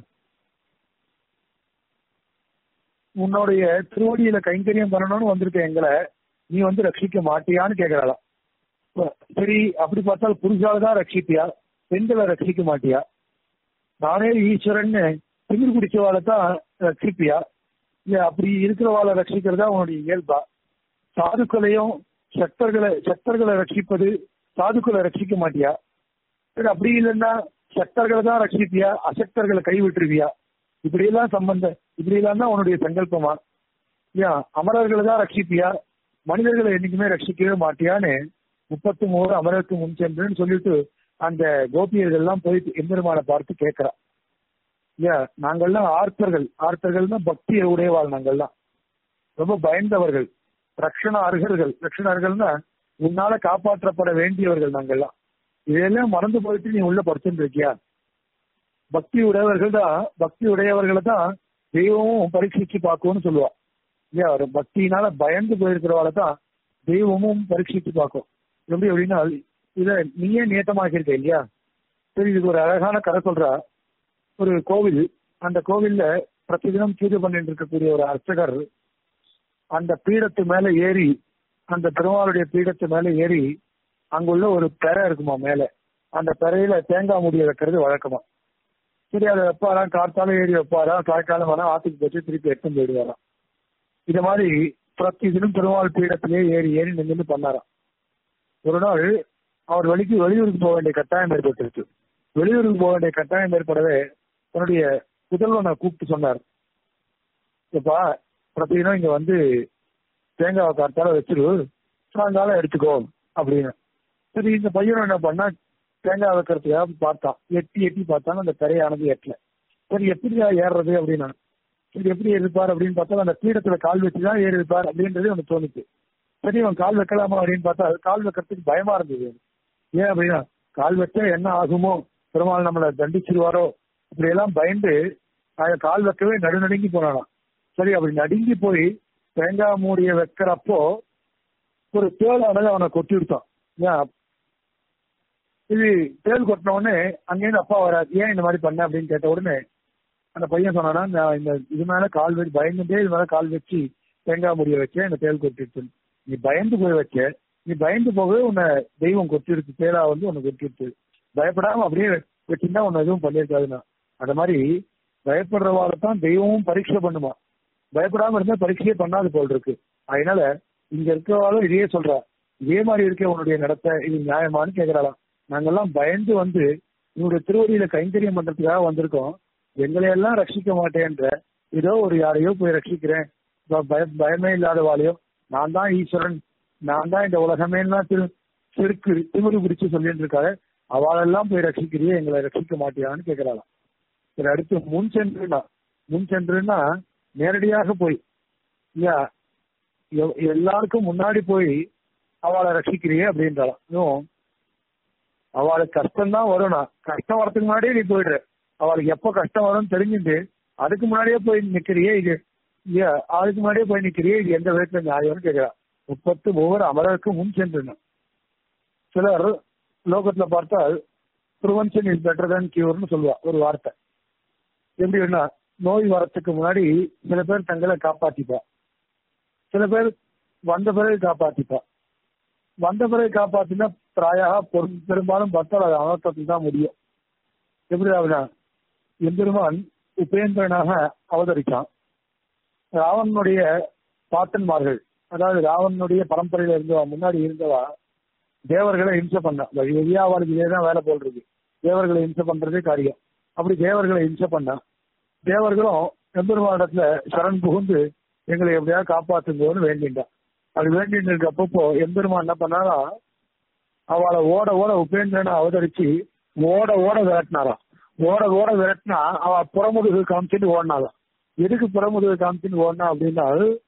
உன்னுடைய திருவடியில கைங்கரியம் பண்ணணும்னு வந்திருக்க எங்களை நீ வந்து ரட்சிக்க மாட்டியான்னு கேக்குறாளாம் இப்ப சரி அப்படி பார்த்தால் புருஷால தான் ரட்சிப்பியா பெண்களை ரட்சிக்க மாட்டியா நானே ஈஸ்வரன்னு திமிர் குடிச்சவாளை தான் ரட்சிப்பியா இல்ல அப்படி இருக்கிறவாளை ரட்சிக்கிறதா உன்னுடைய இயல்பா சாதுக்களையும் சக்தர்களை சக்தர்களை ரட்சிப்பது சாதுக்களை ரட்சிக்க மாட்டியா சரி அப்படி இல்லைன்னா சக்தர்களை தான் ரட்சிப்பியா அசக்தர்களை கை விட்டுருவியா இப்படி எல்லாம் சம்பந்தம் இப்படி எல்லாம் தான் உன்னுடைய சங்கல்பமா ஏன் அமரர்களை தான் ரட்சிப்பியா மனிதர்களை என்னைக்குமே ரட்சிக்கவே மாட்டியான்னு முப்பத்தி மூணு அமரருக்கு முன் சென்றுன்னு சொல்லிட்டு அந்த கோபியர்கள் எல்லாம் போய் எம்பெருமானை பார்த்து கேட்கிறா இல்லையா நாங்கள்லாம் ஆர்த்தர்கள் ஆர்த்தர்கள்னா பக்தியை உடையவாள் நாங்கள்லாம் ரொம்ப பயந்தவர்கள் ரக்ஷண அர்ஹர்கள் ரக்ஷண அர்ஹர்கள்னா உன்னால காப்பாற்றப்பட வேண்டியவர்கள் நாங்கெல்லாம் இதெல்லாம் மறந்து போயிட்டு நீ உள்ள படிச்சுட்டு இருக்கியா பக்தி உடையவர்கள் தான் பக்தி உடையவர்களை தான் தெய்வமும் பரீட்சிச்சு பார்க்கும்னு சொல்லுவா இல்லையா ஒரு பக்தியினால பயந்து போயிருக்கிறவாளை தான் தெய்வமும் பரீட்சிச்சு பார்க்கும் எப்படி அப்படின்னா இத நீயே நியத்தமாக்கி இருக்க இல்லையா சரி இதுக்கு ஒரு அழகான கதை சொல்றா ஒரு கோவில் அந்த கோவில்ல பிரதிதினம் பூஜை பண்ணிட்டு இருக்கக்கூடிய ஒரு அர்ச்சகர் அந்த பீடத்து மேல ஏறி அந்த பெருமாளுடைய பீடத்து மேல ஏறி அங்குள்ள ஒரு பெறை இருக்குமா மேல அந்த பெறையில தேங்காய் முடிய வைக்கிறது வழக்கமா சரி அதை வைப்பாராம் காத்தால ஏறி வைப்பாராம் சாயங்காலம் வேணா ஆத்துக்கு போச்சு திருப்பி எடுத்து போயிடுவாராம் இது மாதிரி பிரதிதினம் பெருமாள் பீடத்திலே ஏறி ஏறி நின்று பண்ணாராம் ஒரு நாள் அவர் வழிக்கு வெளியூருக்கு போக வேண்டிய கட்டாயம் ஏற்பட்டுருச்சு வெளியூருக்கு போக வேண்டிய கட்டாயம் ஏற்படவே தன்னுடைய புதல்வனை கூப்பிட்டு சொன்னார் இப்பா பிரதிதினம் இங்க வந்து தேங்காய் காத்தால வச்சிரு சாயங்காலம் எடுத்துக்கோ அப்படின்னு சரி இந்த பையன் என்ன பண்ணா தேங்காய் வைக்கிறதுக்காக பார்த்தான் எட்டி எட்டி பார்த்தான் அந்த கரையானது எட்டல சரி எப்படியா ஏறுறது அப்படின்னா சரி எப்படி இருப்பார் அப்படின்னு பார்த்தா அந்த பீடத்துல கால் வச்சுதான் ஏறி இருப்பார் அப்படின்றது அவனுக்கு தோணுச்சு சரி அவன் கால் வைக்கலாமா அப்படின்னு பார்த்தா அது கால் வைக்கிறதுக்கு பயமா இருந்தது ஏன் அப்படின்னா கால் வச்சா என்ன ஆகுமோ பெருமாள் நம்மளை தண்டிச்சிருவாரோ இப்படி எல்லாம் பயந்து அவன் கால் வைக்கவே நடுநடுங்கி போனானாம் சரி அப்படி நடுங்கி போய் தேங்காய் மூடிய வைக்கிறப்போ ஒரு தேளானது அவனை கொட்டி விட்டான் ஏன் இது தேள் கொட்டின உடனே அங்கேருந்து அப்பா வராது ஏன் இந்த மாதிரி பண்ண அப்படின்னு கேட்ட உடனே அந்த பையன் சொன்னானா நான் இந்த இது மேல கால் வச்சு பயந்துட்டே இது மேல கால் வச்சு தேங்காய் முடிய வச்சேன் இந்த தேள் கொட்டிடுச்சு நீ பயந்து போய் வச்ச நீ பயந்து போகவே உன்னை தெய்வம் கொட்டிடுச்சு தேலா வந்து உன்னை கொட்டிடுச்சு பயப்படாம அப்படியே வச்சிருந்தா உன்னை எதுவும் பண்ணியிருக்காதுன்னா அந்த மாதிரி பயப்படுறவால தான் தெய்வமும் பரீட்சை பண்ணுமா பயப்படாம இருந்தா பரீட்சையே பண்ணாது போல் இருக்கு அதனால இங்க இருக்கிறவாலும் இதையே சொல்றா இதே மாதிரி இருக்க உன்னுடைய நடத்த இது நியாயமானு கேக்குறாளாம் நாங்கெல்லாம் பயந்து வந்து உன்னுடைய திருவடியில கைங்கரியம் பண்றதுக்காக வந்திருக்கோம் எங்களை எல்லாம் ரட்சிக்க மாட்டேன்ற ஏதோ ஒரு யாரையோ போய் ரட்சிக்கிறேன் பய பயமே இல்லாதவாளையோ நான் தான் ஈஸ்வரன் நான் தான் இந்த உலகமே எல்லாம் திரு திருக்கு திமிரு பிடிச்சு சொல்லிட்டு இருக்காரு அவளெல்லாம் போய் ரட்சிக்கிறியே எங்களை ரட்சிக்க மாட்டியான்னு கேட்கிறாளாம் சரி அடுத்து முன் சென்றுனா முன் சென்றுனா நேரடியாக போய் இல்லையா எல்லாருக்கும் முன்னாடி போய் அவளை ரட்சிக்கிறியே அப்படின்றாளாம் இன்னும் அவளுக்கு கஷ்டம் தான் வரும்னா கஷ்டம் வரதுக்கு முன்னாடியே நீ போயிடுற அவளுக்கு எப்ப கஷ்டம் வரும்னு தெரிஞ்சுட்டு அதுக்கு முன்னாடியே போய் நிக்கிறியே இது அதுக்கு முன்னாடியே போய் நிக்கிறியே இது எந்த விதத்துல நியாயம்னு கேட்கிறா முப்பத்து ஒவ்வொரு அமரருக்கு முன் சென்றுனா சிலர் லோகத்துல பார்த்தால் ப்ரிவென்ஷன் இஸ் பெட்டர் தன் கியூர்னு சொல்லுவா ஒரு வார்த்தை எப்படின்னா நோய் வரத்துக்கு முன்னாடி சில பேர் தங்களை காப்பாத்திப்பா சில பேர் வந்த பிறகு காப்பாத்திப்பா வந்த பிறகு காப்பாத்தினா பிராயாக பெரும்பாலும் பார்த்தால் அது அனர்த்தத்தில் தான் முடியும் எப்படி அப்படின்னா எம்பெருமான் உபேந்திரனாக அவதரித்தான் ராவனுடைய பாட்டன்மார்கள் அதாவது ராவனுடைய பரம்பரையில இருந்தவா முன்னாடி இருந்தவா தேவர்களை இம்சை பண்ணா அவளுக்கு இதேதான் வேலை போல் இருக்கு தேவர்களை இம்சை பண்றதே காரியம் அப்படி தேவர்களை இம்சை பண்ணா தேவர்களும் எம்பெருமானிடத்துல சரண் புகுந்து எங்களை எப்படியாவது காப்பாத்துங்கன்னு வேண்டின்றான் அது வேண்டிட்டு இருக்கப்போ எம்பெருமான் என்ன பண்ணாரா அவளை ஓட ஓட உபேந்திரனை அவதரிச்சு ஓட ஓட விரட்டினாராம் ஓட ஓட விரட்டினா அவ புறமுதுகு காமிச்சுட்டு ஓடினாலாம் எதுக்கு புறமுதுகு காமிச்சுன்னு ஓடினா அப்படின்னா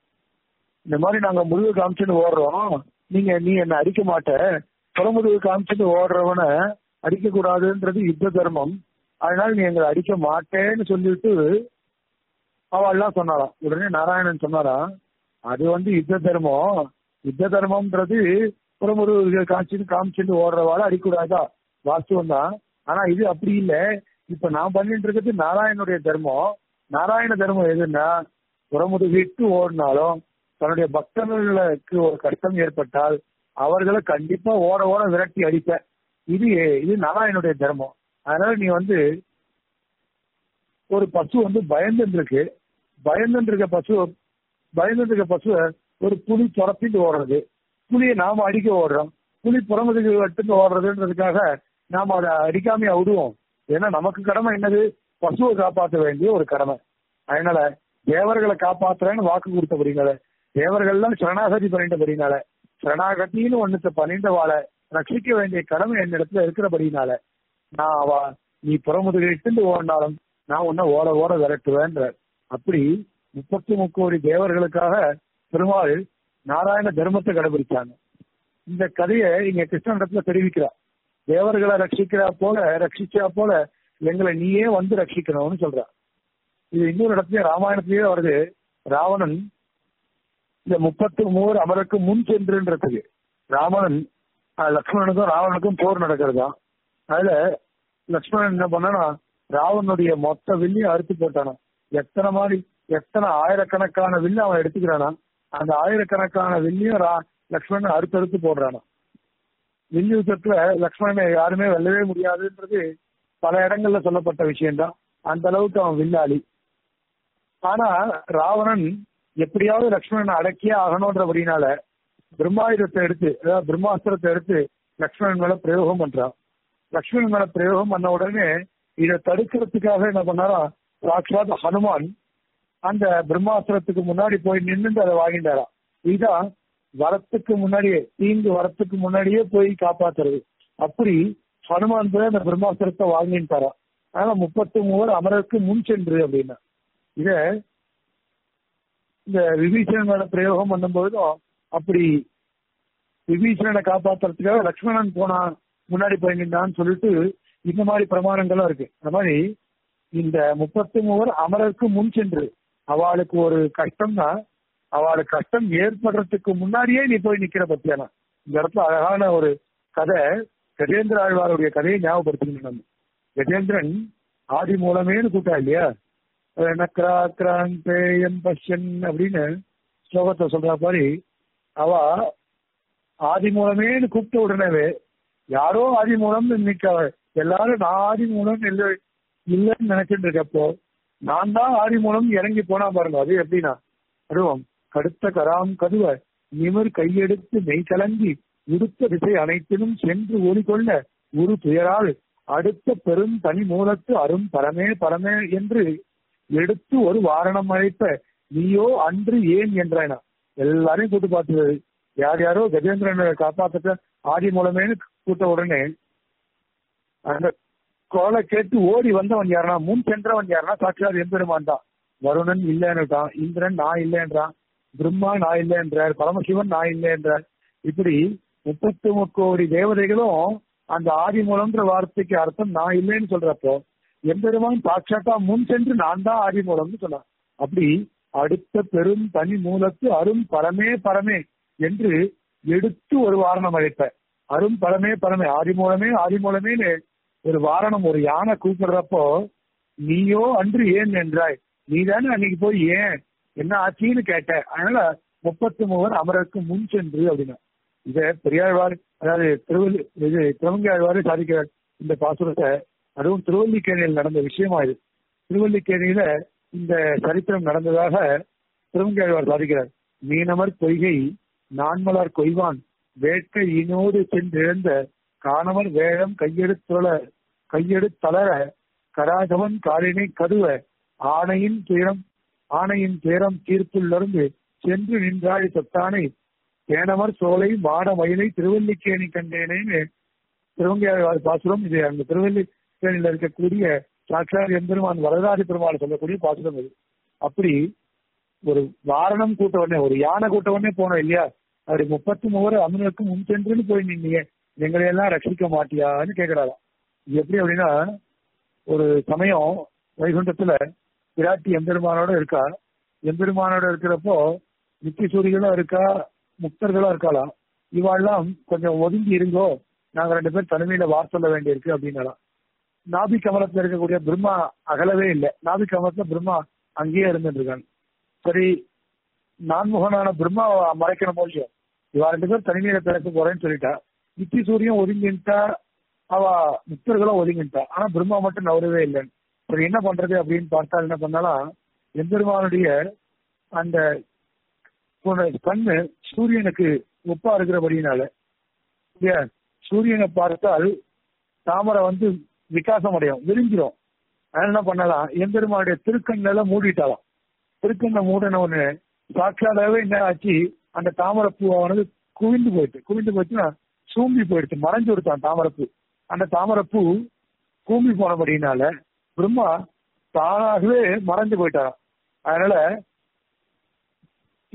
இந்த மாதிரி நாங்க முதுகு காமிச்சுன்னு ஓடுறோம் நீங்க நீ என்ன அடிக்க மாட்ட புறமுதுகு காமிச்சுட்டு ஓடுறவனை அடிக்க கூடாதுன்றது யுத்த தர்மம் அதனால நீ எங்களை அடிக்க மாட்டேன்னு சொல்லிட்டு அவ எல்லாம் சொன்னாராம் உடனே நாராயணன் சொன்னாராம் அது வந்து யுத்த தர்மம் யுத்த தர்மம்ன்றது புறமுருக காமிச்சுட்டு காமிச்சுட்டு ஓடுறவாಳ அடிக்கூடாதா வாஸ்துவம் தான் ஆனா இது அப்படி இல்ல இப்ப நான் பண்ணிட்டு இருக்கிறது நாராயணுடைய தர்மம் நாராயண தர்மம் எதுன்னா புறமுதுகிட்டு ஓடினாலும் தன்னுடைய பக்தர்களுக்கு ஒரு கஷ்டம் ஏற்பட்டால் அவர்களை கண்டிப்பா ஓட ஓட விரட்டி அடிப்ப இது இது நாராயணுடைய தர்மம் அதனால நீ வந்து ஒரு பசு வந்து பயந்துட்டு இருக்கு பயந்துட்டு இருக்க பசு பயந்துட்டு இருக்க பசுவை ஒரு புலி துரத்திட்டு ஓடுறது புலியை நாம அடிக்க ஓடுறோம் புலி புறமுதுக்கு வெட்டுக்கு ஓடுறதுன்றதுக்காக நாம அதை அடிக்காமையா விடுவோம் ஏன்னா நமக்கு கடமை என்னது பசுவை காப்பாற்ற வேண்டிய ஒரு கடமை அதனால தேவர்களை காப்பாத்துறேன்னு வாக்கு கொடுத்தபடினால தேவர்கள்லாம் சரணாகதி பண்ணிட்டபடினால சரணாகத்தின்னு ஒண்ணுத்த பண்ணிட்டவாள ரட்சிக்க வேண்டிய கடமை என்னிடத்துல இருக்கிறபடினால நான் அவ நீ புறமுதுகிட்டு ஓடினாலும் நான் உன்ன ஓட ஓட விரட்டுவேன்ற அப்படி முப்பத்தி முக்கோடி தேவர்களுக்காக பெருமாள் நாராயண தர்மத்தை கடைபிடிச்சாங்க இந்த கதையை இங்க கிருஷ்ணனிடத்துல தெரிவிக்கிறார் தேவர்களை ரட்சிக்கிறா போல ரட்சிச்சா போல எங்களை நீயே வந்து ரட்சிக்கணும்னு சொல்றா இது இன்னொரு இடத்துல ராமாயணத்திலேயே வருது ராவணன் இந்த முப்பத்து மூவர் அமருக்கு முன் சென்றுன்றதுக்கு ராவணன் அஹ், லக்ஷ்மணனுக்கும் ராவணனுக்கும் போர் நடக்கிறதா அதுல லக்ஷ்மணன் என்ன பண்ணானா ராவனுடைய மொத்த வில்லையும் அறுத்து போட்டானா எத்தனை மாதிரி எத்தனை ஆயிரக்கணக்கான வில்லு அவன் எடுத்துக்கிறானா அந்த ஆயிரக்கணக்கான வில்லையும் ரா லக்ஷ்மணன் அறுத்து அறுத்து போடுறானா வில்லு யுத்தத்துல லக்ஷ்மணனை யாருமே வெல்லவே முடியாதுன்றது பல இடங்கள்ல சொல்லப்பட்ட விஷயம்தான் அந்த அளவுக்கு அவன் வில்லாளி ஆனா ராவணன் எப்படியாவது லக்ஷ்மணனை அடக்கியே ஆகணும்ன்றபடினால பிரம்மாயுதத்தை எடுத்து அதாவது பிரம்மாஸ்திரத்தை எடுத்து லக்ஷ்மணன் மேல பிரயோகம் பண்றான் லக்ஷ்மணன் மேல பிரயோகம் பண்ண உடனே இதை தடுக்கிறதுக்காக என்ன பண்ணாரா சாட்சாத் ஹனுமான் அந்த பிரம்மாஸ்திரத்துக்கு முன்னாடி போய் நின்று அதை வாங்கிட்டாராம் இதுதான் வரத்துக்கு முன்னாடியே தீங்கு வரத்துக்கு முன்னாடியே போய் காப்பாத்துறது அப்படி ஹனுமான் போய் அந்த பிரம்மாஸ்திரத்தை வாங்கிட்டாரா அதனால முப்பத்தி மூவர் அமரருக்கு முன் சென்று அப்படின்னா இத இந்த விபீஷணன் மேல பிரயோகம் பண்ணும்போதும் அப்படி விபீஷணனை காப்பாத்துறதுக்காக லக்ஷ்மணன் போனா முன்னாடி போய் நின்றான்னு சொல்லிட்டு இந்த மாதிரி பிரமாணங்களும் இருக்கு அந்த மாதிரி இந்த முப்பத்தி மூவர் அமரருக்கு முன் சென்று அவளுக்கு ஒரு கஷ்டம்னா அவளுக்கு கஷ்டம் ஏற்படுறதுக்கு முன்னாடியே நீ போய் நிக்கிற பத்தியானா இந்த இடத்துல அழகான ஒரு கதை கஜேந்திர ஆழ்வாருடைய கதையை ஞாபகப்படுத்திக்கணும் நம்ம கஜேந்திரன் ஆதி மூலமேனு கூட்டா இல்லையா நக்ராக்ராந்தேயம் பஷ்யன் அப்படின்னு ஸ்லோகத்தை சொல்ற மாதிரி அவ ஆதி மூலமேனு கூப்பிட்ட உடனேவே யாரோ ஆதி மூலம் இன்னைக்கு அவ எல்லாரும் நான் ஆதி மூலம் இல்லை இல்லைன்னு நினைச்சிட்டு இருக்கப்போ நான் தான் ஆதி மூலம் இறங்கி போனா பாருங்க அது எப்படின்னா அதுவும் கடுத்த கராம் கதுவ நிமிர் கையெடுத்து மெய் கலங்கி உடுத்த திசை அனைத்திலும் சென்று ஓடிக்கொள்ள ஒரு துயரால் அடுத்த பெரும் தனி மூலத்து அரும் பரமே பரமே என்று எடுத்து ஒரு வாரணம் அழைப்ப நீயோ அன்று ஏன் என்றானா எல்லாரையும் கூட்டு பார்த்தது யார் யாரோ கஜேந்திரனை காப்பாத்த ஆதி மூலமேனு கூட்ட உடனே அந்த கோலை கேட்டு ஓடி வந்தவன் யாருனா முன் சென்றவன் யாருனா சாட்சாத் எம்பெருமான் தான் வருணன் இல்லைன்னுட்டான் இந்திரன் நான் இல்லைன்றான் பிரம்மா நான் இல்லைன்றார் பரமசிவன் நான் இல்லைன்றார் இப்படி முப்பத்தி முக்கோடி தேவதைகளும் அந்த ஆதி மூலம்ன்ற வார்த்தைக்கு அர்த்தம் நான் இல்லைன்னு சொல்றப்போ எம்பெருமான் சாட்சாத்தா முன் சென்று நான் தான் ஆதி மூலம்னு சொன்னான் அப்படி அடுத்த பெரும் தனி மூலத்து அரும் பரமே பரமே என்று எடுத்து ஒரு வாரணம் அழைப்ப அரும் பரமே பரமே ஆதி மூலமே ஆதி மூலமேன்னு ஒரு வாரணம் ஒரு யானை கூப்பிடுறப்போ நீயோ அன்று ஏன் என்றாய் நீ தானே அன்னைக்கு போய் ஏன் என்ன ஆச்சுன்னு கேட்ட அதனால முப்பத்தி மூவர் அமரருக்கு முன் சென்று அப்படின்னா இத பெரியாழ்வார் அதாவது திருவள்ளி இது திருவங்கையாழ்வாரு சாதிக்கிறார் இந்த பாசுரத்தை அதுவும் திருவல்லிக்கேணியில் நடந்த விஷயமா இது திருவல்லிக்கேணியில இந்த சரித்திரம் நடந்ததாக திருவங்கையாழ்வார் சாதிக்கிறார் மீனமர் பொய்கை நான்மலர் கொய்வான் வேட்கை இனோடு சென்றிழந்த காணவர் வேழம் கையெடுத்துள கையெடுத்தளர கராகவன் காலினை கதுவ ஆணையின் துயரம் ஆணையின் துயரம் தீர்ப்புள்ளிருந்து சென்று நின்றாய் தொத்தானை தேனவர் சோலை மாட மயிலை திருவல்லிக்கேணி கண்டேனேன்னு திருவங்கையாழ்வார் பாசுரம் இது அந்த திருவல்லிக்கேணியில் இருக்கக்கூடிய சாட்சாத் எம்பெருமான் வரதாரி பெருமாள் சொல்லக்கூடிய பாசுரம் இது அப்படி ஒரு வாரணம் கூட்ட உடனே ஒரு யானை கூட்ட உடனே போனோம் இல்லையா அப்படி முப்பத்தி மூவர் அமனுக்கு முன் சென்றுன்னு போய் நின்னீங்க எங்களை எல்லாம் ரட்சிக்க மாட்டியான்னு கேக்குறாராம் இது எப்படி அப்படின்னா ஒரு சமயம் வைகுண்டத்துல விராட்டி எம்பெருமானோட இருக்கா எம்பெருமானோட இருக்கிறப்போ நித்திய சூரிகளும் இருக்கா முக்தர்களும் இருக்கலாம் இவாள்லாம் கொஞ்சம் ஒதுங்கி இருங்கோ நாங்க ரெண்டு பேர் தனிமையில வார் சொல்ல வேண்டியிருக்கு அப்படின்னாலாம் நாபி கமலத்துல இருக்கக்கூடிய பிரம்மா அகலவே இல்லை நாபி கமலத்துல பிரம்மா அங்கேயே இருந்துட்டு இருக்காங்க சரி நான்முகனான பிரம்மா மறைக்கணும் இல்லையோ இவா ரெண்டு பேர் தனிமையில பிறக்க போறேன்னு சொல்லிட்டா நித்தி சூரியன் ஒதுங்கிட்டா அவ முக்தர்களும் ஒதுங்கிட்டா ஆனா பிரம்மா மட்டும் நவரவே இல்லைன்னு சரி என்ன பண்றது அப்படின்னு பார்த்தா என்ன பண்ணாலும் எம்பெருமானுடைய அந்த கண்ணு சூரியனுக்கு ஒப்பா இருக்கிறபடினால இல்லையா சூரியனை பார்த்தால் தாமரை வந்து விகாசம் அடையும் விரிஞ்சிடும் அதனால என்ன பண்ணலாம் எம்பெருமானுடைய திருக்கண்ணில மூடிட்டாலாம் திருக்கண்ணை மூடின உடனே சாட்சாதாவே என்ன ஆச்சு அந்த தாமரைப்பூவானது குவிந்து போயிட்டு குவிந்து போயிட்டுன்னா சூம்பி போயிடுச்சு மறைஞ்சு கொடுத்தான் தாமரைப்பூ அந்த தாமரைப்பூ கூம்பி போனபடினால பிரம்மா தானாகவே மறைஞ்சு போயிட்டாராம் அதனால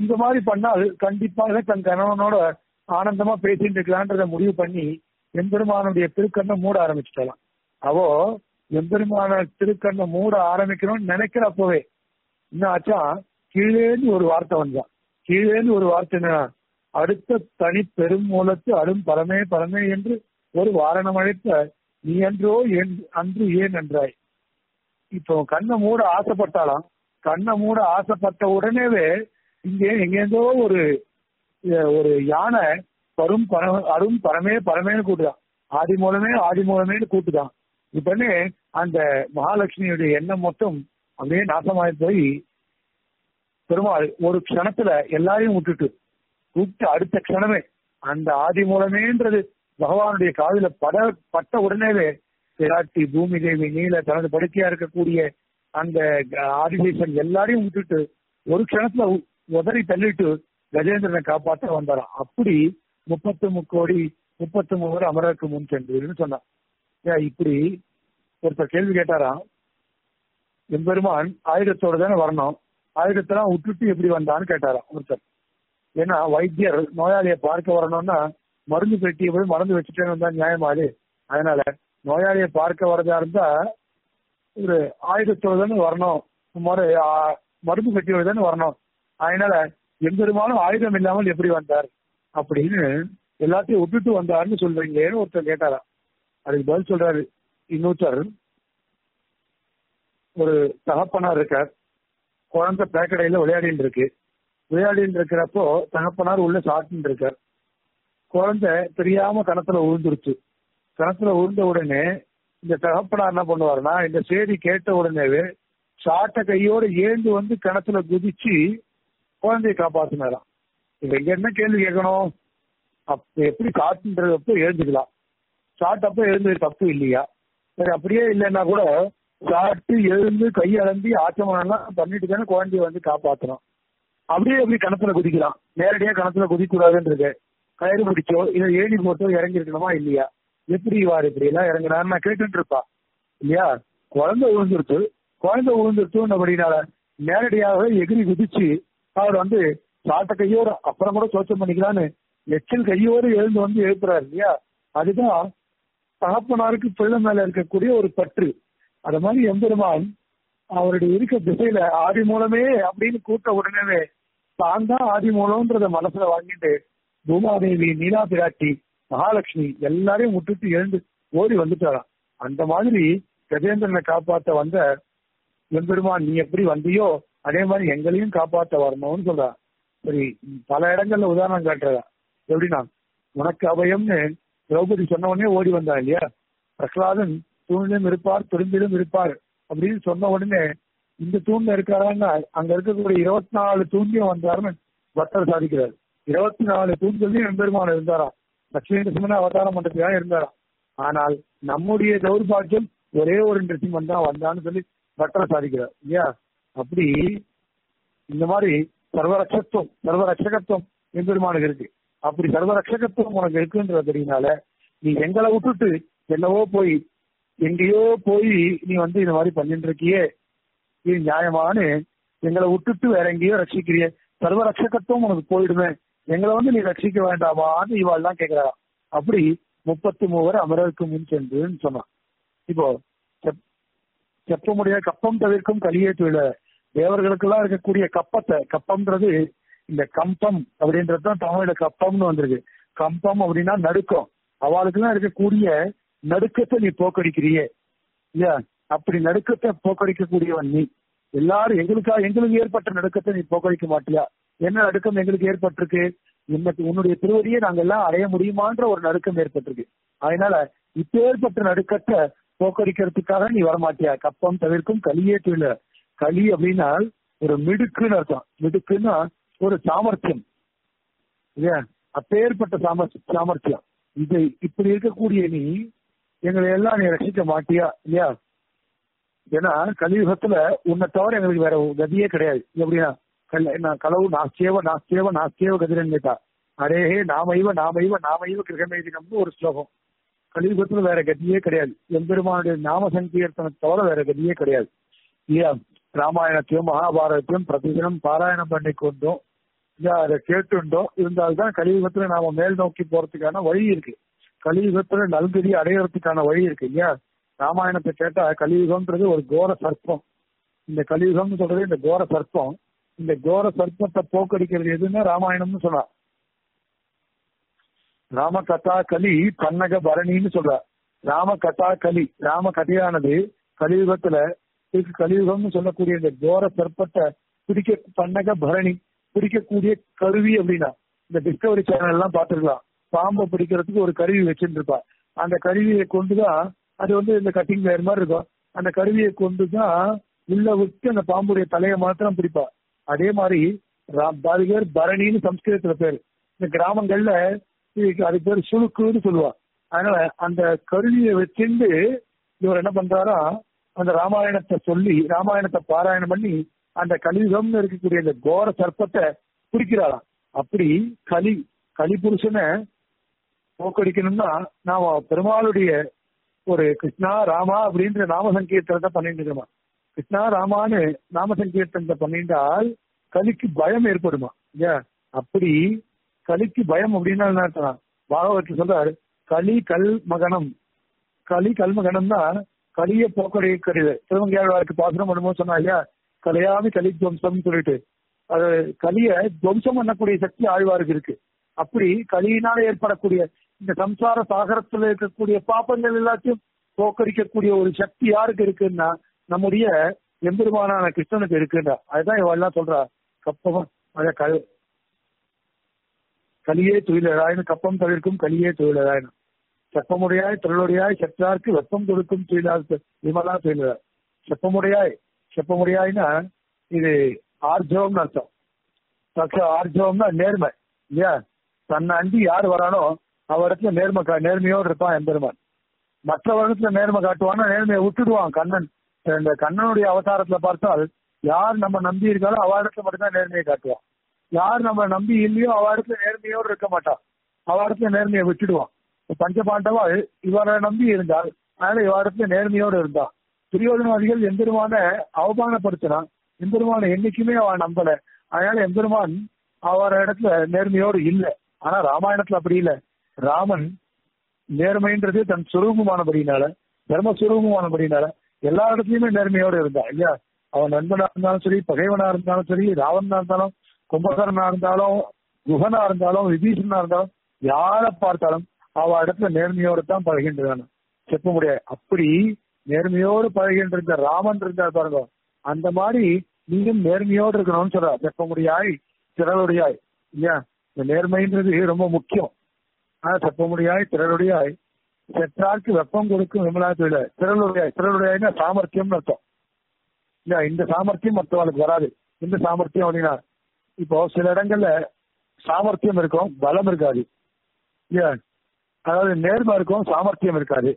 இந்த மாதிரி பண்ணால் கண்டிப்பாக தன் கணவனோட ஆனந்தமா பேசிட்டு இருக்கலான்றத முடிவு பண்ணி எம்பெருமானுடைய திருக்கண்ணை மூட ஆரம்பிச்சுட்டலாம் அவோ எம்பெருமான திருக்கண்ணை மூட ஆரம்பிக்கணும்னு நினைக்கிறப்பவே என்ன ஆச்சா கீழேந்து ஒரு வார்த்தை வந்தான் கீழேந்து ஒரு வார்த்தை என்ன அடுத்த தனி பெரும் மூலத்து அரும் பரமே பரமே என்று ஒரு வாரணம் அழைத்த நீ என்றோ என் அன்று ஏன் என்றாய் இப்போ கண்ணை மூட ஆசைப்பட்டாலாம் கண்ணை மூட ஆசைப்பட்ட உடனேவே இங்கே எங்கேருந்தோ ஒரு அஹ், ஒரு யானை பரும் பர அரும் பரமே பரமேன்னு கூட்டுதான் ஆதி மூலமே ஆதி மூலமேன்னு கூட்டுதான் இப்பனே அந்த மகாலட்சுமியுடைய எண்ணம் மொத்தம் அப்படியே நாசமாயி போய் பெருமாள் ஒரு க்ஷணத்துல எல்லாரையும் விட்டுட்டு கூப்பிட்டு அடுத்த க்ஷணமே அந்த ஆதி மூலமேன்றது பகவானுடைய காதுல பட பட்ட உடனேவே பிராட்டி பூமி தேவி நீல தனது படுக்கையா இருக்கக்கூடிய அந்த ஆதிசேஷன் எல்லாரையும் விட்டுட்டு ஒரு க்ஷணத்துல உ- உதறி தள்ளிட்டு கஜேந்திரனை காப்பாற்ற வந்தாராம் அப்படி முப்பத்து முக்கோடி முப்பத்து மூவர் அமரருக்கு முன் சென்று சொன்னான் ஏன் இப்படி ஒருத்தர் கேள்வி கேட்டாராம் எம்பெருமான் ஆயுதத்தோட தானே வரணும் ஆயுதத்தெல்லாம் விட்டுட்டு எப்படி வந்தான்னு கேட்டாராம் ஒருத்தர் ஏன்னா வைத்தியர் நோயாளியை பார்க்க வரணும்னா மருந்து பெட்டியை போய் மருந்து வச்சுட்டேன்னு வந்தா நியாயமாது அதனால நோயாளியை பார்க்க வரதா இருந்தா ஒரு ஆயுதத்தோட தானே வரணும் மறு ஆ, மருந்து பெட்டியோட தானே வரணும் அதனால எம்பெருமானும் ஆயுதம் இல்லாமல் எப்படி வந்தார் அப்படின்னு எல்லாத்தையும் விட்டுட்டு வந்தாருன்னு சொல்றீங்களேன்னு ஒருத்தர் கேட்டாராம் அதுக்கு பதில் சொல்றாரு இன்னொருத்தர் ஒரு தகப்பனார் இருக்கார் குழந்தை பேக்கடையில விளையாடிட்டு இருக்கு விளையாடிட்டு இருக்கிறப்போ தகப்பனார் உள்ள சாட்டின்னு இருக்கார் குழந்தை தெரியாம கணத்துல விழுந்துருச்சு கணத்துல விழுந்த உடனே இந்த தகப்பனார் என்ன பண்ணுவாருன்னா இந்த செய்தி கேட்ட உடனேவே சாட்ட கையோட ஏந்து வந்து கிணத்துல குதிச்சு குழந்தையை காப்பாத்தினாராம் இப்ப இங்க என்ன கேள்வி கேட்கணும் அப்ப எப்படி காட்டுன்றதப்போ எழுந்துக்கலாம் சாட்டப்ப எழுந்து தப்பு இல்லையா சரி அப்படியே இல்லைன்னா கூட சாப்பிட்டு எழுந்து கையளந்தி ஆச்சமனம்லாம் பண்ணிட்டு தானே குழந்தைய வந்து காப்பாத்தணும் அப்படியே எப்படி கணத்துல குதிக்கலாம் நேரடியா கணத்துல குதிக்கூடாதுன்றது கயிறு பிடிச்சோ இல்ல ஏணி போட்டோ இறங்கி இருக்கணுமா இல்லையா எப்படி வார் இப்படி எல்லாம் இறங்குறாரு நான் கேட்டுட்டு இருப்பா இல்லையா குழந்தை விழுந்துருச்சு குழந்தை விழுந்துருச்சுன்னு அப்படின்னால நேரடியாக எகிரி குதிச்சு அவர் வந்து சாட்ட கையோட அப்புறம் கூட சோச்சம் பண்ணிக்கலான்னு எச்சில் கையோடு எழுந்து வந்து எழுப்புறாரு இல்லையா அதுதான் தகப்பனாருக்கு பிள்ளை மேல இருக்கக்கூடிய ஒரு பற்று அது மாதிரி எம்பெருமான் அவருடைய இருக்க திசையில ஆதி மூலமே அப்படின்னு கூட்ட உடனே தான் தான் ஆதி மூலம்ன்றத மனசுல வாங்கிட்டு பூமாதேவி நீலா பிராட்டி மகாலட்சுமி எல்லாரையும் விட்டுட்டு எழுந்து ஓடி வந்துட்டாராம் அந்த மாதிரி கஜேந்திரனை காப்பாத்த வந்த எம்பெருமான் நீ எப்படி வந்தியோ அதே மாதிரி எங்களையும் காப்பாத்த வரணும்னு சொல்றா சரி பல இடங்கள்ல உதாரணம் காட்டுறதா எப்படின்னா உனக்கு அபயம்னு திரௌபதி சொன்ன உடனே ஓடி வந்தா இல்லையா பிரகலாதன் தூணிலும் இருப்பார் துரும்பிலும் இருப்பார் அப்படின்னு சொன்ன உடனே இந்த தூண்ல இருக்காராங்க அங்க இருக்கக்கூடிய இருபத்தி நாலு தூண்லையும் வந்தாருன்னு பட்டர் சாதிக்கிறார் இருபத்தி நாலு தூண்கள்லயும் எம்பெருமான் இருந்தாராம் லட்சுமி நரசிம்மன் அவதாரம் பண்றதுக்காக இருந்தாராம் ஆனால் நம்முடைய தௌர்பாகியம் ஒரே ஒரு நரசிம்மன் தான் வந்தான்னு சொல்லி பட்டர் சாதிக்கிறார் இல்லையா அப்படி இந்த மாதிரி சர்வரட்சத்துவம் சர்வரட்சகத்துவம் எம்பெருமானுக்கு இருக்கு அப்படி சர்வரட்சகத்துவம் உனக்கு இருக்குன்றதுனால நீ எங்களை விட்டுட்டு என்னவோ போய் எங்கேயோ போய் நீ வந்து இந்த மாதிரி பண்ணிட்டு இருக்கியே இது நியாயமானு எங்களை விட்டுட்டு வேற எங்கேயோ ரட்சிக்கிறிய சர்வரட்சகத்துவம் உனக்கு போயிடுமே எங்களை வந்து நீ ரட்சிக்க வேண்டாமான்னு இவாள் தான் கேட்கிறாரா அப்படி முப்பத்தி மூவர் அமரருக்கு முன் சென்றுன்னு சொன்னான் இப்போ செப்- செப்பமுடைய கப்பம் தவிர்க்கும் கலியே தொழில தேவர்களுக்கெல்லாம் இருக்கக்கூடிய கப்பத்தை கப்பம்ன்றது இந்த கம்பம் அப்படின்றது தான் தமிழ்ல கப்பம்னு வந்திருக்கு கம்பம் அப்படின்னா நடுக்கம் அவளுக்கெல்லாம் இருக்கக்கூடிய நடுக்கத்தை நீ போக்கடிக்கிறியே இல்லையா அப்படி நடுக்கத்தை போக்கடிக்கக்கூடியவன் நீ எல்லாரும் எங்களுக்கா எங்களுக்கு ஏற்பட்ட நடுக்கத்தை நீ போக்கடிக்க மாட்டியா என்ன நடுக்கம் எங்களுக்கு ஏற்பட்டிருக்கு இன்னைக்கு உன்னுடைய திருவடியை நாங்க எல்லாம் அடைய முடியுமான்ற ஒரு நடுக்கம் ஏற்பட்டிருக்கு அதனால இப்பேற்பட்ட நடுக்கத்தை போக்கடிக்கிறதுக்காக நீ வரமாட்டியா கப்பம் தவிர்க்கும் கலியே தொழில களி அப்படின்னா ஒரு மிடுக்குன்னு அர்த்தம் மிடுக்குன்னா ஒரு சாமர்த்தியம் இல்லையா அப்பேற்பட்ட சாமர்த்தியம் சாமர்த்தியம் இது இப்படி இருக்கக்கூடிய நீ எங்களை எல்லாம் நீ ரசிக்க மாட்டியா இல்லையா ஏன்னா கலியுகத்துல உன்னை தவிர எங்களுக்கு வேற கதியே கிடையாது எப்படின்னா கல்- நான் களவு நாஸ்தேவ நாஸ்தேவ நாஸ்தேவ கதிரன் கேட்டா அரேஹே நாமைவ நாமைவ நாமைவ கிரகமேதினம்னு ஒரு ஸ்லோகம் கலியுகத்துல வேற கதியே கிடையாது எம்பெருமானுடைய நாம சங்கீர்த்தனை தவிர வேற கதியே கிடையாது இல்லையா ராமாயணத்தையும் மகாபாரதத்தையும் பிரதிதினம் பாராயணம் பண்ணி கொண்டும் அதை கேட்டுண்டோம் இருந்தால்தான் கலியுகத்துல நாம மேல் நோக்கி போறதுக்கான வழி இருக்கு கலியுகத்துல நல்கதி அடையறதுக்கான வழி இருக்கு இல்லையா ராமாயணத்தை கேட்டா கலியுகம்ன்றது ஒரு கோர சர்ப்பம் இந்த கலியுகம்னு சொல்றது இந்த கோர சர்ப்பம் இந்த கோர சர்ப்பத்தை போக்கடிக்கிறது எதுன்னா ராமாயணம்னு சொல்றா ராம கதா கலி பன்னக பரணின்னு சொல்றா ராம கதா கலி ராம கதையானது கலியுகத்துல இதுக்கு கலியுகம்னு சொல்லக்கூடிய இந்த கோர சர்ப்பத்தை பிடிக்க பன்னக பரணி பிடிக்கக்கூடிய கருவி அப்படின்னா இந்த டிஸ்கவரி சேனல் எல்லாம் பார்த்துருக்கலாம் பாம்பை பிடிக்கிறதுக்கு ஒரு கருவி வச்சுட்டு இருப்பா அந்த கருவியை கொண்டுதான் அது வந்து இந்த கட்டிங் வேறு மாதிரி இருக்கும் அந்த கருவியை கொண்டுதான் உள்ள விட்டு அந்த பாம்புடைய தலையை மாத்திரம் பிடிப்பா அதே மாதிரி பாதி பேர் பரணின்னு சம்ஸ்கிருதத்துல பேர் இந்த கிராமங்கள்ல இதுக்கு அது பேர் சுழுக்குன்னு சொல்லுவா அதனால அந்த கருவியை வச்சிருந்து இவர் என்ன பண்றாரா அந்த ராமாயணத்தை சொல்லி ராமாயணத்தை பாராயணம் பண்ணி அந்த கலியுகம்னு இருக்கக்கூடிய அந்த கோர சர்ப்பத்தை பிடிக்கிறாராம் அப்படி கலி கலி புருஷனை போக்கடிக்கணும்னா நாம பெருமாளுடைய ஒரு கிருஷ்ணா ராமா அப்படின்ற நாம சங்கீர்த்தனத்தை பண்ணிட்டு இருக்கோமா கிருஷ்ணா ராமான்னு நாம சங்கீர்த்தனத்தை பண்ணிட்டால் கலிக்கு பயம் ஏற்படுமா இல்லையா அப்படி கலிக்கு பயம் அப்படின்னா என்ன அர்த்தம் பாகவத்தில் சொல்றாரு களி கல் மகனம் களி கல்மகனம்னா களிய போக்கடிக்கிறது திருவங்கியாழ்வாருக்கு பாசனம் பண்ணும்போது சொன்னா இல்லையா கலையாமி கலி துவம்சம் சொல்லிட்டு அது கலிய துவம்சம் பண்ணக்கூடிய சக்தி ஆழ்வாருக்கு இருக்கு அப்படி கலியினால ஏற்படக்கூடிய இந்த சம்சார சாகரத்துல இருக்கக்கூடிய பாப்பங்கள் எல்லாத்தையும் போக்கடிக்கக்கூடிய ஒரு சக்தி யாருக்கு இருக்குன்னா நம்முடைய எம்பெருமானான கிருஷ்ணனுக்கு இருக்குண்டா அதுதான் இவெல்லாம் சொல்றா கப்பம் அத கல் கலியே துயிலழாயின்னு கப்பம் தவிர்க்கும் கலியே துயிலழாயினும் செப்பமுடையாய் தொழிலுடையாய் செற்றார்க்கு வெப்பம் கொடுக்கும் துயிலார் விமலா துயிலார் செப்பமுடையாய் செப்பமுடையாய்னா இது ஆர்ஜவம்னு அர்த்தம் தக்க ஆர்ஜவம்னா நேர்மை இல்லையா தன்னை அண்டி யார் வரானோ அவரிடத்துல நேர்மை நேர்மையோடு இருப்பான் எம்பெருமான் மற்ற வருடத்துல நேர்மை காட்டுவான்னா நேர்மையை விட்டுடுவான் கண்ணன் இந்த கண்ணனுடைய அவதாரத்துல பார்த்தால் யார் நம்ம நம்பி இருக்காரோ அவ இடத்துல மட்டும்தான் நேர்மையை காட்டுவான் யார் நம்ம நம்பி இல்லையோ அவ இடத்துல நேர்மையோடு இருக்க மாட்டான் அவ இடத்துல நேர்மையை விட்டுடுவான் பஞ்சபாண்டவா இவரை நம்பி இருந்தால் அதனால இவ இடத்துல நேர்மையோடு இருந்தான் துரியோதனவாதிகள் எம்பெருமான அவமானப்படுத்தினான் எம்பெருமான என்னைக்குமே அவன் நம்பல அதனால எம்பெருமான் அவர் இடத்துல நேர்மையோடு இல்லை ஆனா ராமாயணத்துல அப்படி இல்லை ராமன் நேர்மைன்றது தன் சுரூபமானபடினால தர்ம சுரூபமானபடினால எல்லா இடத்துலயுமே நேர்மையோடு இருந்தான் இல்லையா அவன் நண்பனா இருந்தாலும் சரி பகைவனா இருந்தாலும் சரி ராவணனா இருந்தாலும் கும்பகரனா இருந்தாலும் குஹனா இருந்தாலும் விபீஷனா இருந்தாலும் யாரை பார்த்தாலும் அவ இடத்துல நேர்மையோடு தான் பழகின்றான் செப்ப முடியாது அப்படி நேர்மையோடு பழகின்ற ராமன் இருந்தார் பாருங்க அந்த மாதிரி நீயும் நேர்மையோடு இருக்கணும்னு சொல்ற செப்ப முடியாய் திரளுடையாய் இல்லையா இந்த நேர்மைன்றது ரொம்ப முக்கியம் ஆனா செப்ப முடியாய் திரளுடையாய் செற்றார்க்கு வெப்பம் கொடுக்கும் விமலா தொழில திரளுடையாய் திரளுடையாய்னா சாமர்த்தியம்னு அர்த்தம் இல்ல இந்த சாமர்த்தியம் மற்றவங்களுக்கு வராது இந்த சாமர்த்தியம் அப்படின்னா இப்போ சில இடங்கள்ல சாமர்த்தியம் இருக்கும் பலம் இருக்காது இல்லையா அதாவது நேர்மை இருக்கும் சாமர்த்தியம் இருக்காது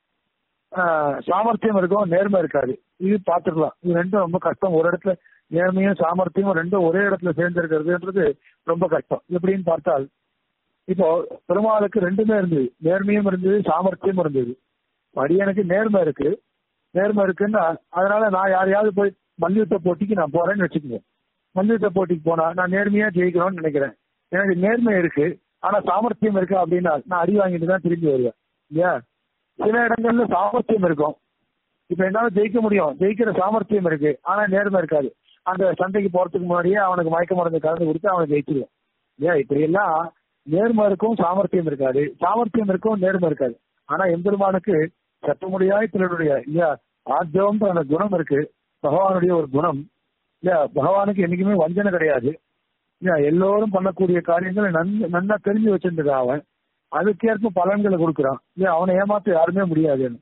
சாமர்த்தியம் இருக்கும் நேர்மை இருக்காது இது பார்த்துக்கலாம் இது ரெண்டும் ரொம்ப கஷ்டம் ஒரு இடத்துல நேர்மையும் சாமர்த்தியமும் ரெண்டும் ஒரே இடத்துல சேர்ந்திருக்கிறதுன்றது ரொம்ப கஷ்டம் எப்படின்னு பார்த்தால் இப்போ பெருமாளுக்கு ரெண்டுமே இருந்தது நேர்மையும் இருந்தது சாமர்த்தியம் இருந்தது அடியனுக்கு நேர்மை இருக்கு நேர்மை இருக்குன்னா அதனால நான் யாரையாவது போய் மல்யுத்த போட்டிக்கு நான் போறேன்னு வச்சுக்கோங்க மல்யுத்த போட்டிக்கு போனா நான் நேர்மையா ஜெயிக்கணும்னு நினைக்கிறேன் எனக்கு நேர்மை இருக்கு ஆனா சாமர்த்தியம் இருக்கு அப்படின்னா நான் அடி வாங்கிட்டு தான் திரும்பி வருவேன் இல்லையா சில இடங்கள்ல சாமர்த்தியம் இருக்கும் இப்ப என்னால ஜெயிக்க முடியும் ஜெயிக்கிற சாமர்த்தியம் இருக்கு ஆனா நேர்மை இருக்காது அந்த சண்டைக்கு போறதுக்கு முன்னாடியே அவனுக்கு மயக்க மருந்து கலந்து கொடுத்து அவனை ஜெயிச்சிருவான் இல்லையா இப்படி எல்லாம் நேர்மை இருக்கும் சாமர்த்தியம் இருக்காது சாமர்த்தியம் இருக்கும் நேர்மை இருக்காது ஆனா எம்பெருமானுக்கு சட்டமுடியாய் திறனுடைய இல்லையா ஆர்ஜவம்ன்ற அந்த குணம் இருக்கு பகவானுடைய ஒரு குணம் இல்லையா பகவானுக்கு என்னைக்குமே வஞ்சனை கிடையாது இல்லையா எல்லோரும் பண்ணக்கூடிய காரியங்களை நன்கு நன்னா தெரிஞ்சு வச்சிருந்துருக்கான் அவன் அதுக்கேற்ப பலன்களை கொடுக்குறான் இல்லையா அவனை ஏமாத்த யாருமே முடியாதுன்னு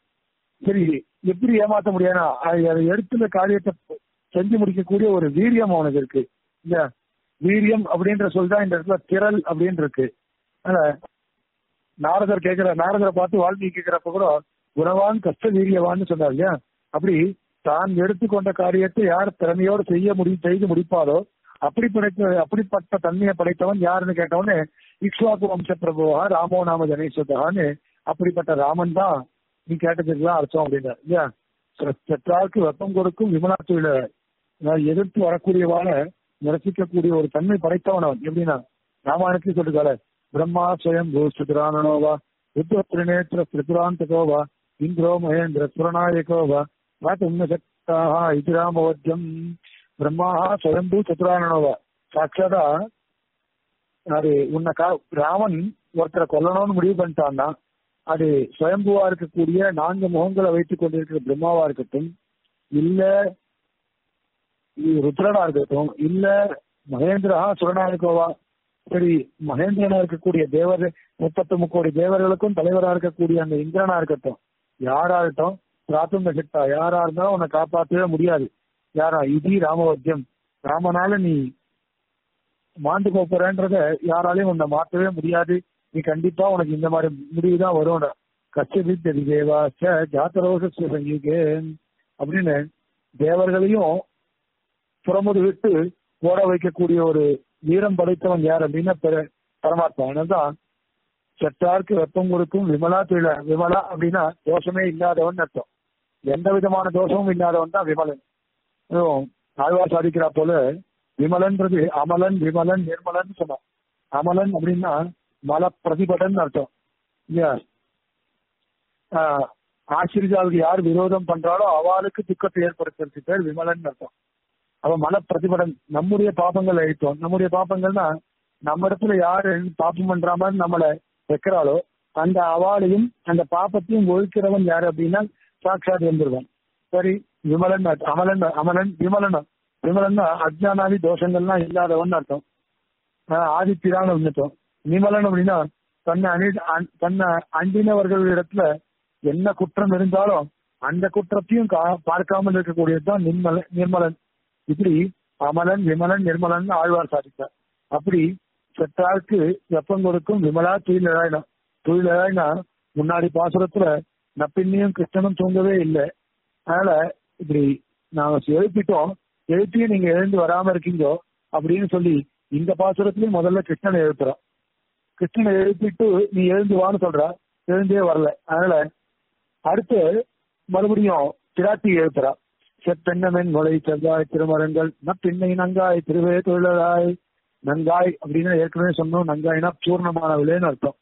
சரி எப்படி ஏமாத்த முடியாதுன்னா அதை எடுத்துள்ள காரியத்தை செஞ்சு முடிக்கக்கூடிய ஒரு வீரியம் அவனுக்கு இருக்கு இல்லையா வீரியம் அப்படின்ற சொல் தான் இந்த இடத்துல திரள் அப்படின்னு இருக்கு அதனால நாரதர் கேட்கிற நாரதரை பார்த்து வாழ்க்கை கேட்கிறப்ப கூட குணவான் கஷ்ட வீரியவான்னு சொன்னார் இல்லையா அப்படி தான் எடுத்துக்கொண்ட காரியத்தை யார் திறமையோடு செய்ய முடியும் செய்து முடிப்பாரோ அப்படி படைத்த அப்படிப்பட்ட தன்மையை படைத்தவன் யாருன்னு கேட்டவனே இக்ஷ்வாக்கு வம்ச பிரபுவா ராமோ நாம ஜனேஸ்வதான்னு அப்படிப்பட்ட ராமன் தான் நீ கேட்டதுக்குலாம் அர்த்தம் அப்படின்னா இல்லையா சற்றாருக்கு வெப்பம் கொடுக்கும் விமலா தொழில எதிர்த்து வரக்கூடியவான நிரசிக்கக்கூடிய ஒரு தன்மை படைத்தவன் அவன் எப்படின்னா ராமாயணத்தையும் சொல்லிருக்காரு பிரம்மா ஸ்வயம் பூஸ்துரானனோவா ருத்ர திரிநேத்திர திரிபுராந்தகோவா இந்திரோ மகேந்திர சுரநாயகோவா ராத்தும் சக்தாக இது ராமவத்தியம் பிரம்மா ஸ்வயம்பூ சதுரானனோவா சாட்சாதா அது உன்னை கா ராமன் ஒருத்தரை கொல்லணும்னு முடிவு பண்ணிட்டான்னா அது சுயம்புவா இருக்கக்கூடிய நான்கு முகங்களை வைத்துக் கொண்டிருக்கிற பிரம்மாவா இருக்கட்டும் இல்ல ருத்ரனா இருக்கட்டும் இல்ல மகேந்திரா சுரநாயகோவா சரி மகேந்திரனா இருக்கக்கூடிய தேவர் முப்பத்தி முக்கோடி தேவர்களுக்கும் தலைவரா இருக்கக்கூடிய அந்த இந்திரனா இருக்கட்டும் யாரா இருக்கட்டும் பிராத்தும் சக்தா யாரா இருந்தாலும் உன்னை காப்பாற்றவே முடியாது யாரா இதி ராமவத்தியம் ராமனால நீ மாண்டு போறன்றத யாராலையும் உன்னை மாற்றவே முடியாது நீ கண்டிப்பா உனக்கு இந்த மாதிரி முடிவு தான் வரும் கச்சதி தேவா ஜாத்தரோக சங்கீகே அப்படின்னு தேவர்களையும் புறமுது விட்டு ஓட வைக்கக்கூடிய ஒரு வீரம் படைத்தவன் யார் அப்படின்னா பரமாத்மா அதனால்தான் செட்டாருக்கு வெப்பம் கொடுக்கும் விமலா தொழில விமலா அப்படின்னா தோஷமே இல்லாதவன் அர்த்தம் எந்த விதமான தோஷமும் இல்லாதவன் தான் விமலன் ஆழ்வார் சாதிக்கிறா போல விமலன்றது அமலன் விமலன் நிர்மலன் சொன்னான் அமலன் அப்படின்னா மல பிரதிபடன் அர்த்தம் இல்லையா ஆசிரியாவுக்கு யார் விரோதம் பண்றாலோ அவளுக்கு துக்கத்தை ஏற்படுத்துறது பேர் விமலன் அர்த்தம் அவன் மன பிரதிபடன் நம்முடைய பாப்பங்கள் அழித்தோம் நம்முடைய பாப்பங்கள்னா நம்ம இடத்துல யாரு பாப்பம் பண்ற மாதிரி நம்மளை வைக்கிறாளோ அந்த அவாளையும் அந்த பாப்பத்தையும் ஒழிக்கிறவன் யாரு அப்படின்னா சாட்சாத் வந்துருவான் சரி விமலன் அமலன் அமலன் விமலன் விமலன்னா அஜ்ஞானாதி தோஷங்கள்லாம் இல்லாதவன் அர்த்தம் ஆதித்திரான உன்னத்தம் நிமலன் அப்படின்னா தன்னை அணி தன்னை அண்டினவர்களிடத்துல என்ன குற்றம் இருந்தாலும் அந்த குற்றத்தையும் பார்க்காமல் இருக்கக்கூடியதுதான் நிர்மலன் நிர்மலன் இப்படி அமலன் விமலன் நிர்மலன் ஆழ்வார் சாதித்தார் அப்படி செத்தாருக்கு வெப்பம் கொடுக்கும் விமலா துயிலழாயினா துயிலழாயினா முன்னாடி பாசுரத்துல நப்பின்னியும் கிருஷ்ணனும் தூங்கவே இல்லை அதனால இப்படி நாங்க எழுப்பிட்டோம் எழுப்பியும் நீங்க எழுந்து வராம இருக்கீங்கோ அப்படின்னு சொல்லி இந்த பாசுரத்திலயும் முதல்ல கிருஷ்ணனை எழுப்புறோம் கிருஷ்ணனை எழுப்பிட்டு நீ எழுந்து வான்னு சொல்ற எழுந்தே வரல அதனால அடுத்து மறுபடியும் பிராட்டி எழுப்புறா செப்பெண்ணமென் மொழி செவ்வாய் திருமரங்கள் நப்பின்னை நங்காய் திருவே தொழிலாய் நங்காய் அப்படின்னு ஏற்கனவே சொன்னோம் நங்காய்னா பூர்ணமானவளேன்னு அர்த்தம்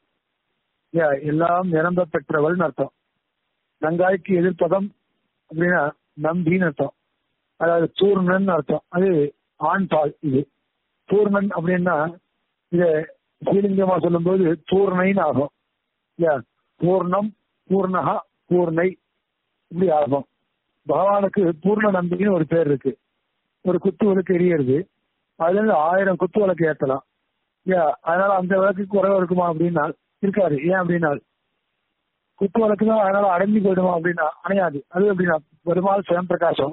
எல்லாம் நிரம்ப பெற்றவள்னு அர்த்தம் நங்காய்க்கு எதிர்ப்பதம் அப்படின்னா நம்பின்னு அர்த்தம் அதாவது பூர்ணன் அர்த்தம் அது ஆண் பால் இது பூர்ணன் அப்படின்னா இத ஸ்ரீலிங்கமா சொல்லும்போது பூர்ணைன்னு ஆகும் இல்லையா பூர்ணம் பூர்ணகா பூர்ணை இப்படி ஆகும் பகவானுக்கு பூர்ண நம்பிக்கைன்னு ஒரு பேர் இருக்கு ஒரு குத்து விளக்கு எரியறது அதுல இருந்து ஆயிரம் குத்து விளக்கு ஏத்தலாம் இல்லையா அதனால அந்த விளக்கு குறைவா இருக்குமா அப்படின்னா இருக்காது ஏன் அப்படின்னா குத்து விளக்கு தான் அதனால அடைஞ்சு போயிடுமா அப்படின்னா அணையாது அது அப்படின்னா பெருமாள் சுயம் பிரகாசம்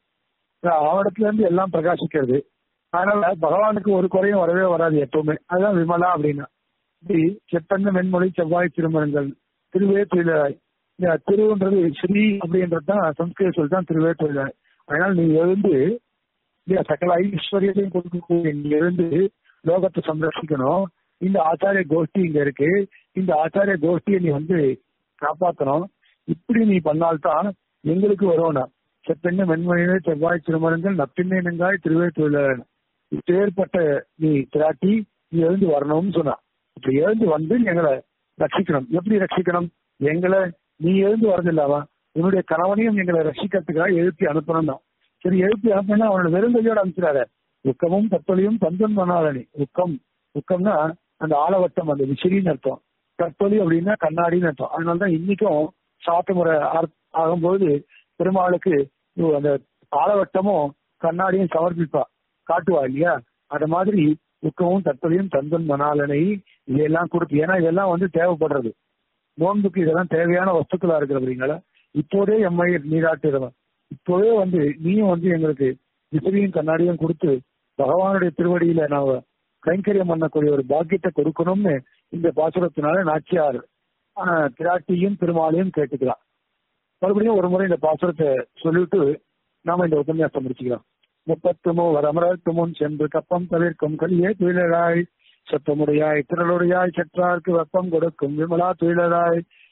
அவனிடத்துல இருந்து எல்லாம் பிரகாசிக்கிறது அதனால பகவானுக்கு ஒரு குறையும் வரவே வராது எப்பவுமே அதுதான் விமலா அப்படின்னா இப்படி செப்பண்ண மென்மொழி செவ்வாய் திருமணங்கள் திருவே தொழிலாய் திருன்றது ஸ்ரீ அப்படின்றது தான் சம்ஸ்கிருத சொல் தான் திருவே தொழிலாய் அதனால நீ எழுந்து இல்லையா சகல ஐஸ்வர்யத்தையும் கொடுக்கக்கூடிய நீ எழுந்து லோகத்தை சம்ரட்சிக்கணும் இந்த ஆச்சாரிய கோஷ்டி இங்க இருக்கு இந்த ஆச்சாரிய கோஷ்டியை நீ வந்து காப்பாத்தணும் இப்படி நீ பண்ணால்தான் எங்களுக்கு வருவோம்னா செப்பெண்ண மென்மொழியிலே செவ்வாய் திருமணங்கள் நப்பிண்ணை நங்காய் திருவே தொழிலாளர் இப்பேற்பட்ட நீ திராட்டி நீ எழுந்து வரணும்னு சொன்னா இப்படி எழுந்து வந்து எங்களை ரட்சிக்கணும் எப்படி ரட்சிக்கணும் எங்களை நீ எழுந்து வரதில்லாவா உன்னுடைய கணவனையும் எங்களை ரட்சிக்கிறதுக்காக எழுப்பி அனுப்பணும் தான் சரி எழுப்பி அனுப்பினா அவனோட வெறுங்கையோட அனுப்பிச்சிடாத உக்கமும் தத்தொலியும் தந்தன் பண்ணாதனி உக்கம் உக்கம்னா அந்த ஆலவட்டம் அந்த விசிறின்னு அர்த்தம் தத்தொலி அப்படின்னா கண்ணாடின்னு அர்த்தம் அதனாலதான் இன்னைக்கும் சாத்து முறை ஆகும்போது பெருமாளுக்கு அந்த ஆலவட்டமும் கண்ணாடியும் சமர்ப்பிப்பா காட்டுவா இல்லையா அது மாதிரி துக்கமும் தத்தலையும் தந்தன் மணாலனை இதெல்லாம் கொடுத்து ஏன்னா இதெல்லாம் வந்து தேவைப்படுறது நோன்புக்கு இதெல்லாம் தேவையான வஸ்துக்களா இருக்கிறீங்களா இப்போதே எம்மை நீராட்டுறவன் இப்போதே வந்து நீயும் வந்து எங்களுக்கு விசிறியும் கண்ணாடியும் கொடுத்து பகவானுடைய திருவடியில நாம கைங்கரியம் பண்ணக்கூடிய ஒரு பாக்கியத்தை கொடுக்கணும்னு இந்த பாசுரத்தினால நாச்சியார் திராட்டியும் திருமாலையும் கேட்டுக்கலாம் மறுபடியும் ஒரு முறை இந்த பாசுரத்தை சொல்லிட்டு நாம இந்த உபன்யாசம் முடிச்சுக்கலாம் முப்பத்துமோ வரமரத்து முன் சென்று கப்பம் தவிர்க்கும் கலியே துயிலராய் சத்தமுடையாய் திரளுடையாய் சற்றார்க்கு வெப்பம் கொடுக்கும் விமலா துயிலராய்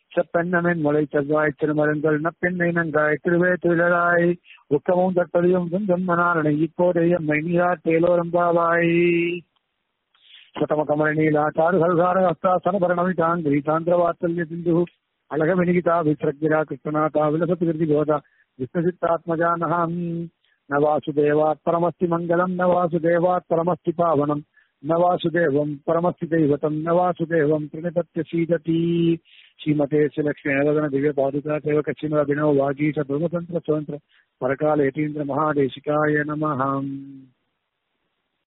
செப்பெண்ணமென் முளை செவ்வாய் திருமருங்கள் நப்பெண்ணை நங்காய் திருவே துயிலாய் உக்கமும் தற்பதியும் துன்மனாரணை இப்போதைய மைனியா தேலோரம்பாவாய் சதம கமல நீலா சாருகல்கார ஹஸ்தாசனபரணமிதான் கிரீதாந்திரவாத்சல்ய சிந்து அழக வினிகிதா விஸ்ரக்திரா கிருஷ்ணநாதா விலசத்து கிருதி கோதா விஷ்ணுசித்தாத்மஜானஹம் ந வாசுதேவாத் பரமஸ்தி மங்கலம் ந வாசுதேவாத் பரமஸ்தி பாவனம் न वासुदेवम् परमस्ति दैवतम् न वासुदेवम् प्रणिपत्य सीदति श्रीमते श्रीलक्ष्मीनवदन दिव्य पादुका सेवक श्रीमदिनो वागी च ब्रह्मतन्त्र स्वतन्त्र परकाल यतीन्द्र महादेशिकाय नमः